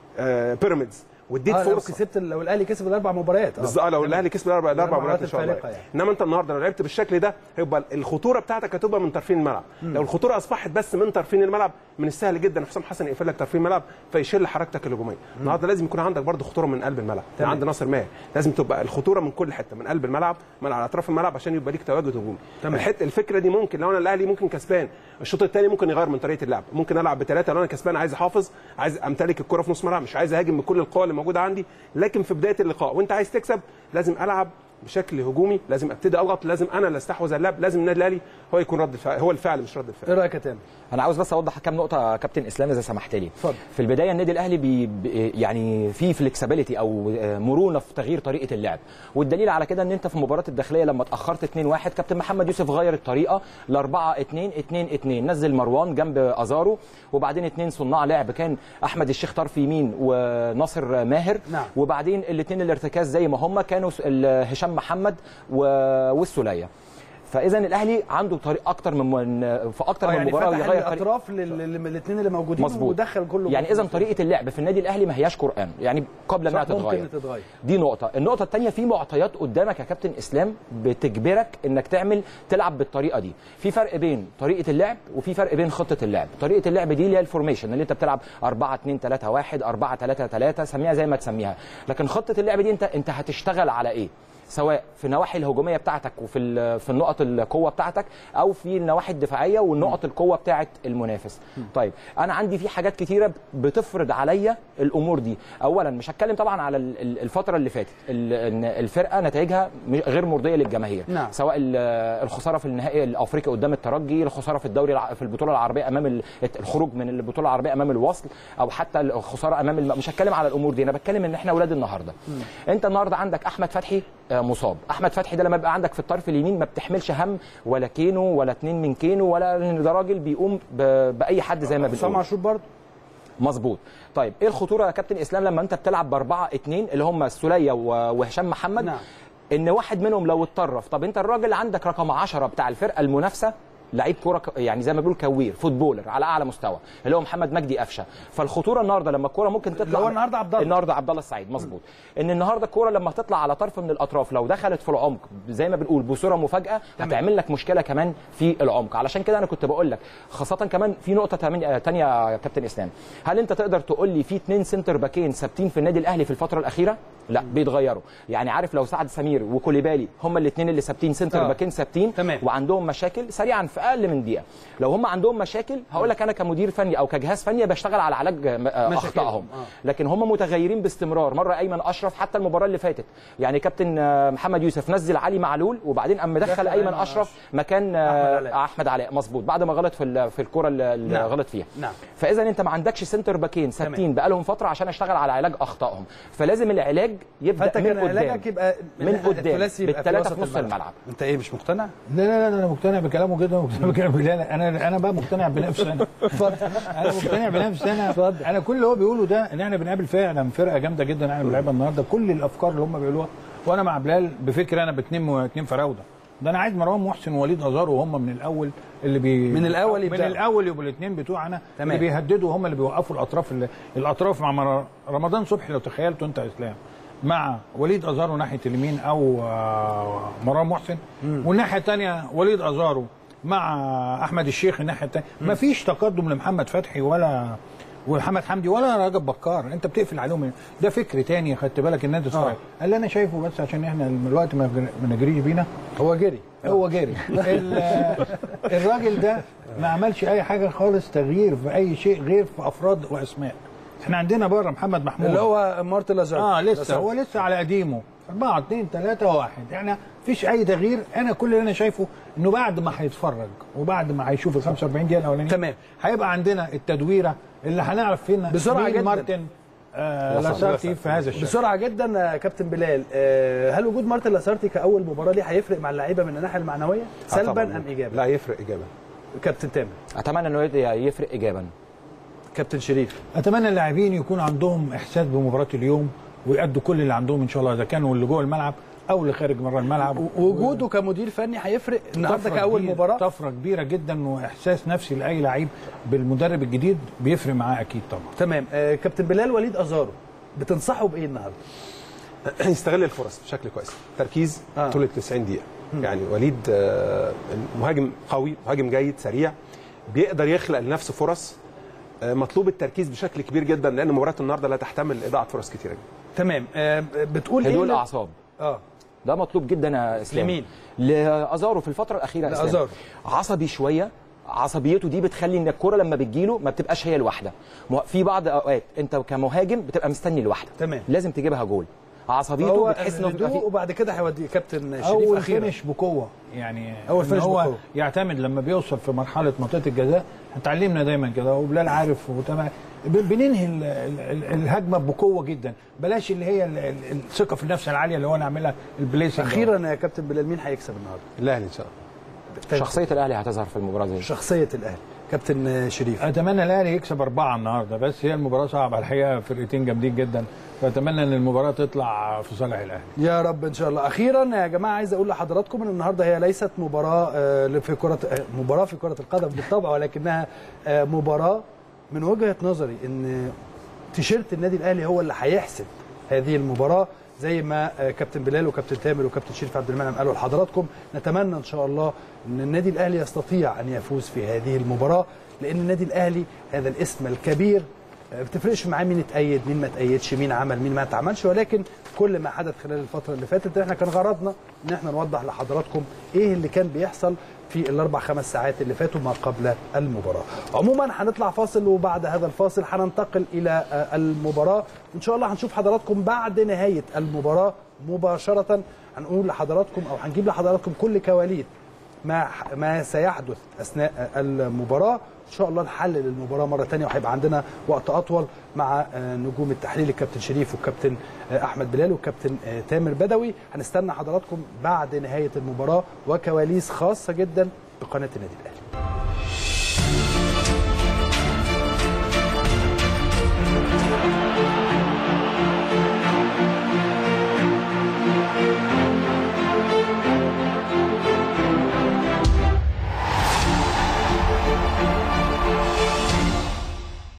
آه بيراميدز واديت آه لو فرصه كسبت لو الاهلي كسب الاربع مباريات بالظبط آه، لو الاهلي كسب الاربع الاربع الأربع مباريات ان شاء الله الفارقة يعني. انما انت النهارده لو لعبت بالشكل ده هيبقى الخطوره بتاعتك هتبقى من طرفين الملعب لو الخطوره اصبحت بس من طرفين الملعب من السهل جدا حسام حسن يقفل لك طرفين الملعب فيشل حركتك الهجوميه النهارده لازم يكون عندك برضه خطوره من قلب الملعب تمام. عند ناصر ماهر لازم تبقى الخطوره من كل حته من قلب الملعب من على اطراف الملعب عشان يبقى ليك تواجد هجومي تمام. الحته الفكره دي ممكن لو انا الاهلي ممكن كسبان الشوط الثاني ممكن يغير من طريقه اللعب ممكن العب بثلاثه لو انا كسبان عايز احافظ عايز امتلك الكره في نص ملعب مش عايز اهاجم بكل القوه اللي موجوده عندي لكن في بدايه اللقاء وانت عايز تكسب لازم العب بشكل هجومي لازم ابتدي اضغط لازم انا اللي استحوذ على اللعب لازم النادي الاهلي هو يكون رد الفعل هو الفعل مش رد الفعل ايه رايك يا تامر انا عاوز بس اوضح كام نقطه يا كابتن اسلام اذا سمحت لي اتفضل. في البدايه النادي الاهلي بي بي- يعني في فلكسبيليتي او آه، مرونه في تغيير طريقه اللعب والدليل على كده ان انت في مباراه الداخليه لما اتاخرت 2-1 كابتن محمد يوسف غير الطريقه ل 4 2 2 2 نزل مروان جنب ازارو وبعدين اثنين صناع لعب كان احمد الشيخ طرف يمين وناصر ماهر نعم. وبعدين الاثنين الارتكاز زي ما هم كانوا س- ال- هشام محمد و- والسوليه فاذا الاهلي عنده طريق اكتر من من- في اكتر آه، من يعني مباراه فتح يغير طريقه الاطراف للاثنين اللي موجودين مظبوط ودخل كله يعني اذا طريقه اللعب في النادي الاهلي ما هياش قران يعني قبل انها صح، ممكن تتغير تتغير دي نقطة، النقطة الثانية في معطيات قدامك يا كابتن إسلام بتجبرك إنك تعمل تلعب بالطريقة دي، في فرق بين طريقة اللعب وفي فرق بين خطة اللعب، طريقة اللعب دي اللي هي الفورميشن اللي أنت بتلعب 4 2 3 1 4 3 3 سميها زي ما تسميها، لكن خطة اللعب دي أنت أنت هتشتغل على إيه؟ سواء في النواحي الهجوميه بتاعتك وفي ال- في النقط القوه بتاعتك او في النواحي الدفاعيه والنقط القوه بتاعه المنافس طيب انا عندي في حاجات كتيره بتفرض عليا الامور دي اولا مش هتكلم طبعا على ال- ال- الفتره اللي فاتت ال- إن الفرقه نتائجها م- غير مرضيه للجماهير نعم. سواء ال- الخساره في النهائي الافريقي قدام الترجي الخساره في الدوري الع- في البطوله العربيه امام ال- الخروج من البطوله العربيه امام الوصل او حتى الخساره امام الم... مش هتكلم على الامور دي انا بتكلم ان احنا اولاد النهارده انت النهارده عندك احمد فتحي آه، مصاب احمد فتحي ده لما يبقى عندك في الطرف اليمين ما بتحملش هم ولا كينو ولا اتنين من كينو ولا إن ده راجل بيقوم ب... باي حد زي ما حسام بنقول عاشور برضه مظبوط طيب ايه الخطوره يا كابتن اسلام لما انت بتلعب باربعه اتنين اللي هم السوليه و- وهشام محمد نعم. ان واحد منهم لو اتطرف طب انت الراجل عندك رقم 10 بتاع الفرقه المنافسه لعيب كوره ك- يعني زي ما بيقول كوير فوتبولر على اعلى مستوى اللي هو محمد مجدي قفشه فالخطوره النهارده لما الكوره ممكن تطلع اللي هو النهارده عبد الله النهارده عبد الله السعيد مظبوط ان النهارده الكوره لما تطلع على طرف من الاطراف لو دخلت في العمق زي ما بنقول بصوره مفاجاه هتعمل لك مشكله كمان في العمق علشان كده انا كنت بقول لك خاصه كمان في نقطه تمن- آه، تانية يا كابتن اسلام هل انت تقدر تقول لي في اثنين سنتر باكين ثابتين في النادي الاهلي في الفتره الاخيره لا بيتغيروا يعني عارف لو سعد سمير وكوليبالي هم الاثنين اللي ثابتين سنتر آه. باكين ثابتين تمام. وعندهم مشاكل سريعا في اقل من دقيقه لو هم عندهم مشاكل هقول لك انا كمدير فني او كجهاز فني بشتغل على علاج آه، مشاكلهم. اخطائهم آه. لكن هم متغيرين باستمرار مره ايمن اشرف حتى المباراه اللي فاتت يعني كابتن آه، محمد يوسف نزل علي معلول وبعدين قام مدخل دخل ايمن أيمن اشرف مكان أحمد آه، علاء. احمد علاء مظبوط بعد ما غلط في ال- في الكره اللي اللي نعم. غلط فيها نعم فاذا انت ما عندكش سنتر باكين ثابتين تمام. بقالهم فتره عشان اشتغل على علاج اخطائهم فلازم العلاج يبدا فانت من كان قدام علاجك يبقى من قدام الثلاثي يبقى في بالثلاثه وسط في نص الملعب انت ايه مش مقتنع؟ لا لا لا انا مقتنع بكلامه جدا مقتنع بكلامه لا لا انا انا بقى مقتنع بنفسي انا انا مقتنع بنفسي انا انا كل اللي هو بيقوله ده ان احنا بنقابل فعلا فرقه جامده جدا احنا بنلعبها النهارده كل الافكار اللي هم بيقولوها وانا مع بلال بفكر انا باتنين اتنين فراوده ده انا عايز مروان محسن ووليد ازار وهم من الاول اللي بي من الأول من يبدأوا. الاول يبقوا الاثنين بتوعنا تمام. اللي بيهددوا هم اللي بيوقفوا الاطراف اللي الاطراف مع مر- رمضان صبحي لو تخيلتوا انت يا اسلام مع وليد ازارو ناحيه اليمين او آه، مروان محسن والناحيه الثانيه وليد ازارو مع احمد الشيخ الناحيه الثانيه مفيش تقدم لمحمد فتحي ولا ومحمد حمدي ولا رجب بكار انت بتقفل عليهم ده فكر تاني خدت بالك النادي الصغير اللي انا شايفه بس عشان احنا الوقت ما ما نجريش بينا هو جري هو جري ال- الراجل ده ما عملش اي حاجه خالص تغيير في اي شيء غير في افراد واسماء احنا عندنا بره محمد محمود اللي هو مارتن لازار اه لسه هو لسه على قديمه 4 2 3 1 احنا مفيش اي تغيير انا كل اللي انا شايفه انه بعد ما هيتفرج وبعد ما هيشوف ال 45 دقيقه الاولانيه تمام. هيبقى عندنا التدويره اللي هنعرف فين بسرعة مين جداً. مارتن آه لاسارتي في هذا الشكل بسرعه جدا يا كابتن بلال آه، هل وجود مارتن لاسارتي كاول مباراه ليه هيفرق مع اللعيبه من الناحيه المعنويه آه سلبا طبعاً. ام ايجابا لا يفرق ايجابا كابتن تامر اتمنى انه يفرق ايجابا كابتن شريف اتمنى اللاعبين يكون عندهم احساس بمباراه اليوم ويأدوا كل اللي عندهم ان شاء الله اذا كانوا اللي جوه الملعب او اللي خارج بره الملعب وجوده كمدير فني هيفرق النهارده طفرة كاول كبيرة- مباراه طفره كبيره جدا واحساس نفسي لاي لعيب بالمدرب الجديد بيفرق معاه اكيد طبعا تمام آه، كابتن بلال وليد ازارو بتنصحه بايه النهارده؟ يستغل الفرص بشكل كويس تركيز آه. آه. طول ال 90 دقيقه يعني وليد آه، مهاجم قوي مهاجم جيد سريع بيقدر يخلق لنفسه فرص آه، مطلوب التركيز بشكل كبير جدا لان مباراه النهارده لا تحتمل اضاعه فرص كتيره جدا تمام آه، بتقول هدوء اللي- الاعصاب اه ده مطلوب جدا يا اسلام لمين؟ لازارو في الفتره الاخيره يا إسلام. لأزارو. عصبي شويه عصبيته دي بتخلي ان الكره لما بتجيله ما بتبقاش هي الواحده مه- في بعض اوقات انت كمهاجم بتبقى مستني الواحده تمام. لازم تجيبها جول عصبيته فهو بتحس انه بيبقى هدوء في وبعد كده هيودي كابتن شريف اول اخيرا فينش بقوه يعني أول إن فينش هو بقوة. يعتمد لما بيوصل في مرحله منطقه الجزاء اتعلمنا دايما كده وبلال عارف وتمام ب- بننهي ال- ال- ال- الهجمه بقوه جدا بلاش اللي هي ال- ال- الثقه في النفس العاليه اللي هو نعملها البليسنج اخيرا يا كابتن بلال مين هيكسب النهارده؟ الاهلي ان شاء الله شخصيه الاهلي هتظهر في المباراه دي شخصيه الاهلي كابتن شريف اتمنى الاهلي يكسب اربعه النهارده بس هي المباراه صعبه الحقيقه فرقتين جامدين جدا فاتمنى ان المباراه تطلع في صالح الاهلي يا رب ان شاء الله اخيرا يا جماعه عايز اقول لحضراتكم ان النهارده هي ليست مباراه آه، في كره آه، مباراه في كره القدم بالطبع ولكنها آه، مباراه من وجهه نظري ان تيشيرت النادي الاهلي هو اللي هيحسم هذه المباراه زي ما آه، كابتن بلال وكابتن تامر وكابتن شريف عبد المنعم قالوا لحضراتكم نتمنى ان شاء الله ان النادي الاهلي يستطيع ان يفوز في هذه المباراه لان النادي الاهلي هذا الاسم الكبير ما بتفرقش معاه مين اتأيد مين ما اتأيدش مين عمل مين ما اتعملش ولكن كل ما حدث خلال الفترة اللي فاتت احنا كان غرضنا ان احنا نوضح لحضراتكم ايه اللي كان بيحصل في الاربع خمس ساعات اللي فاتوا ما قبل المباراة عموما هنطلع فاصل وبعد هذا الفاصل هننتقل الى آه، المباراة ان شاء الله هنشوف حضراتكم بعد نهاية المباراة مباشرة هنقول لحضراتكم او هنجيب لحضراتكم كل كواليس ما ما سيحدث اثناء المباراه ان شاء الله نحلل المباراه مره ثانيه وهيبقى عندنا وقت اطول مع آه، نجوم التحليل الكابتن شريف والكابتن آه، احمد بلال والكابتن آه، تامر بدوي هنستنى حضراتكم بعد نهايه المباراه وكواليس خاصه جدا بقناه النادي الاهلي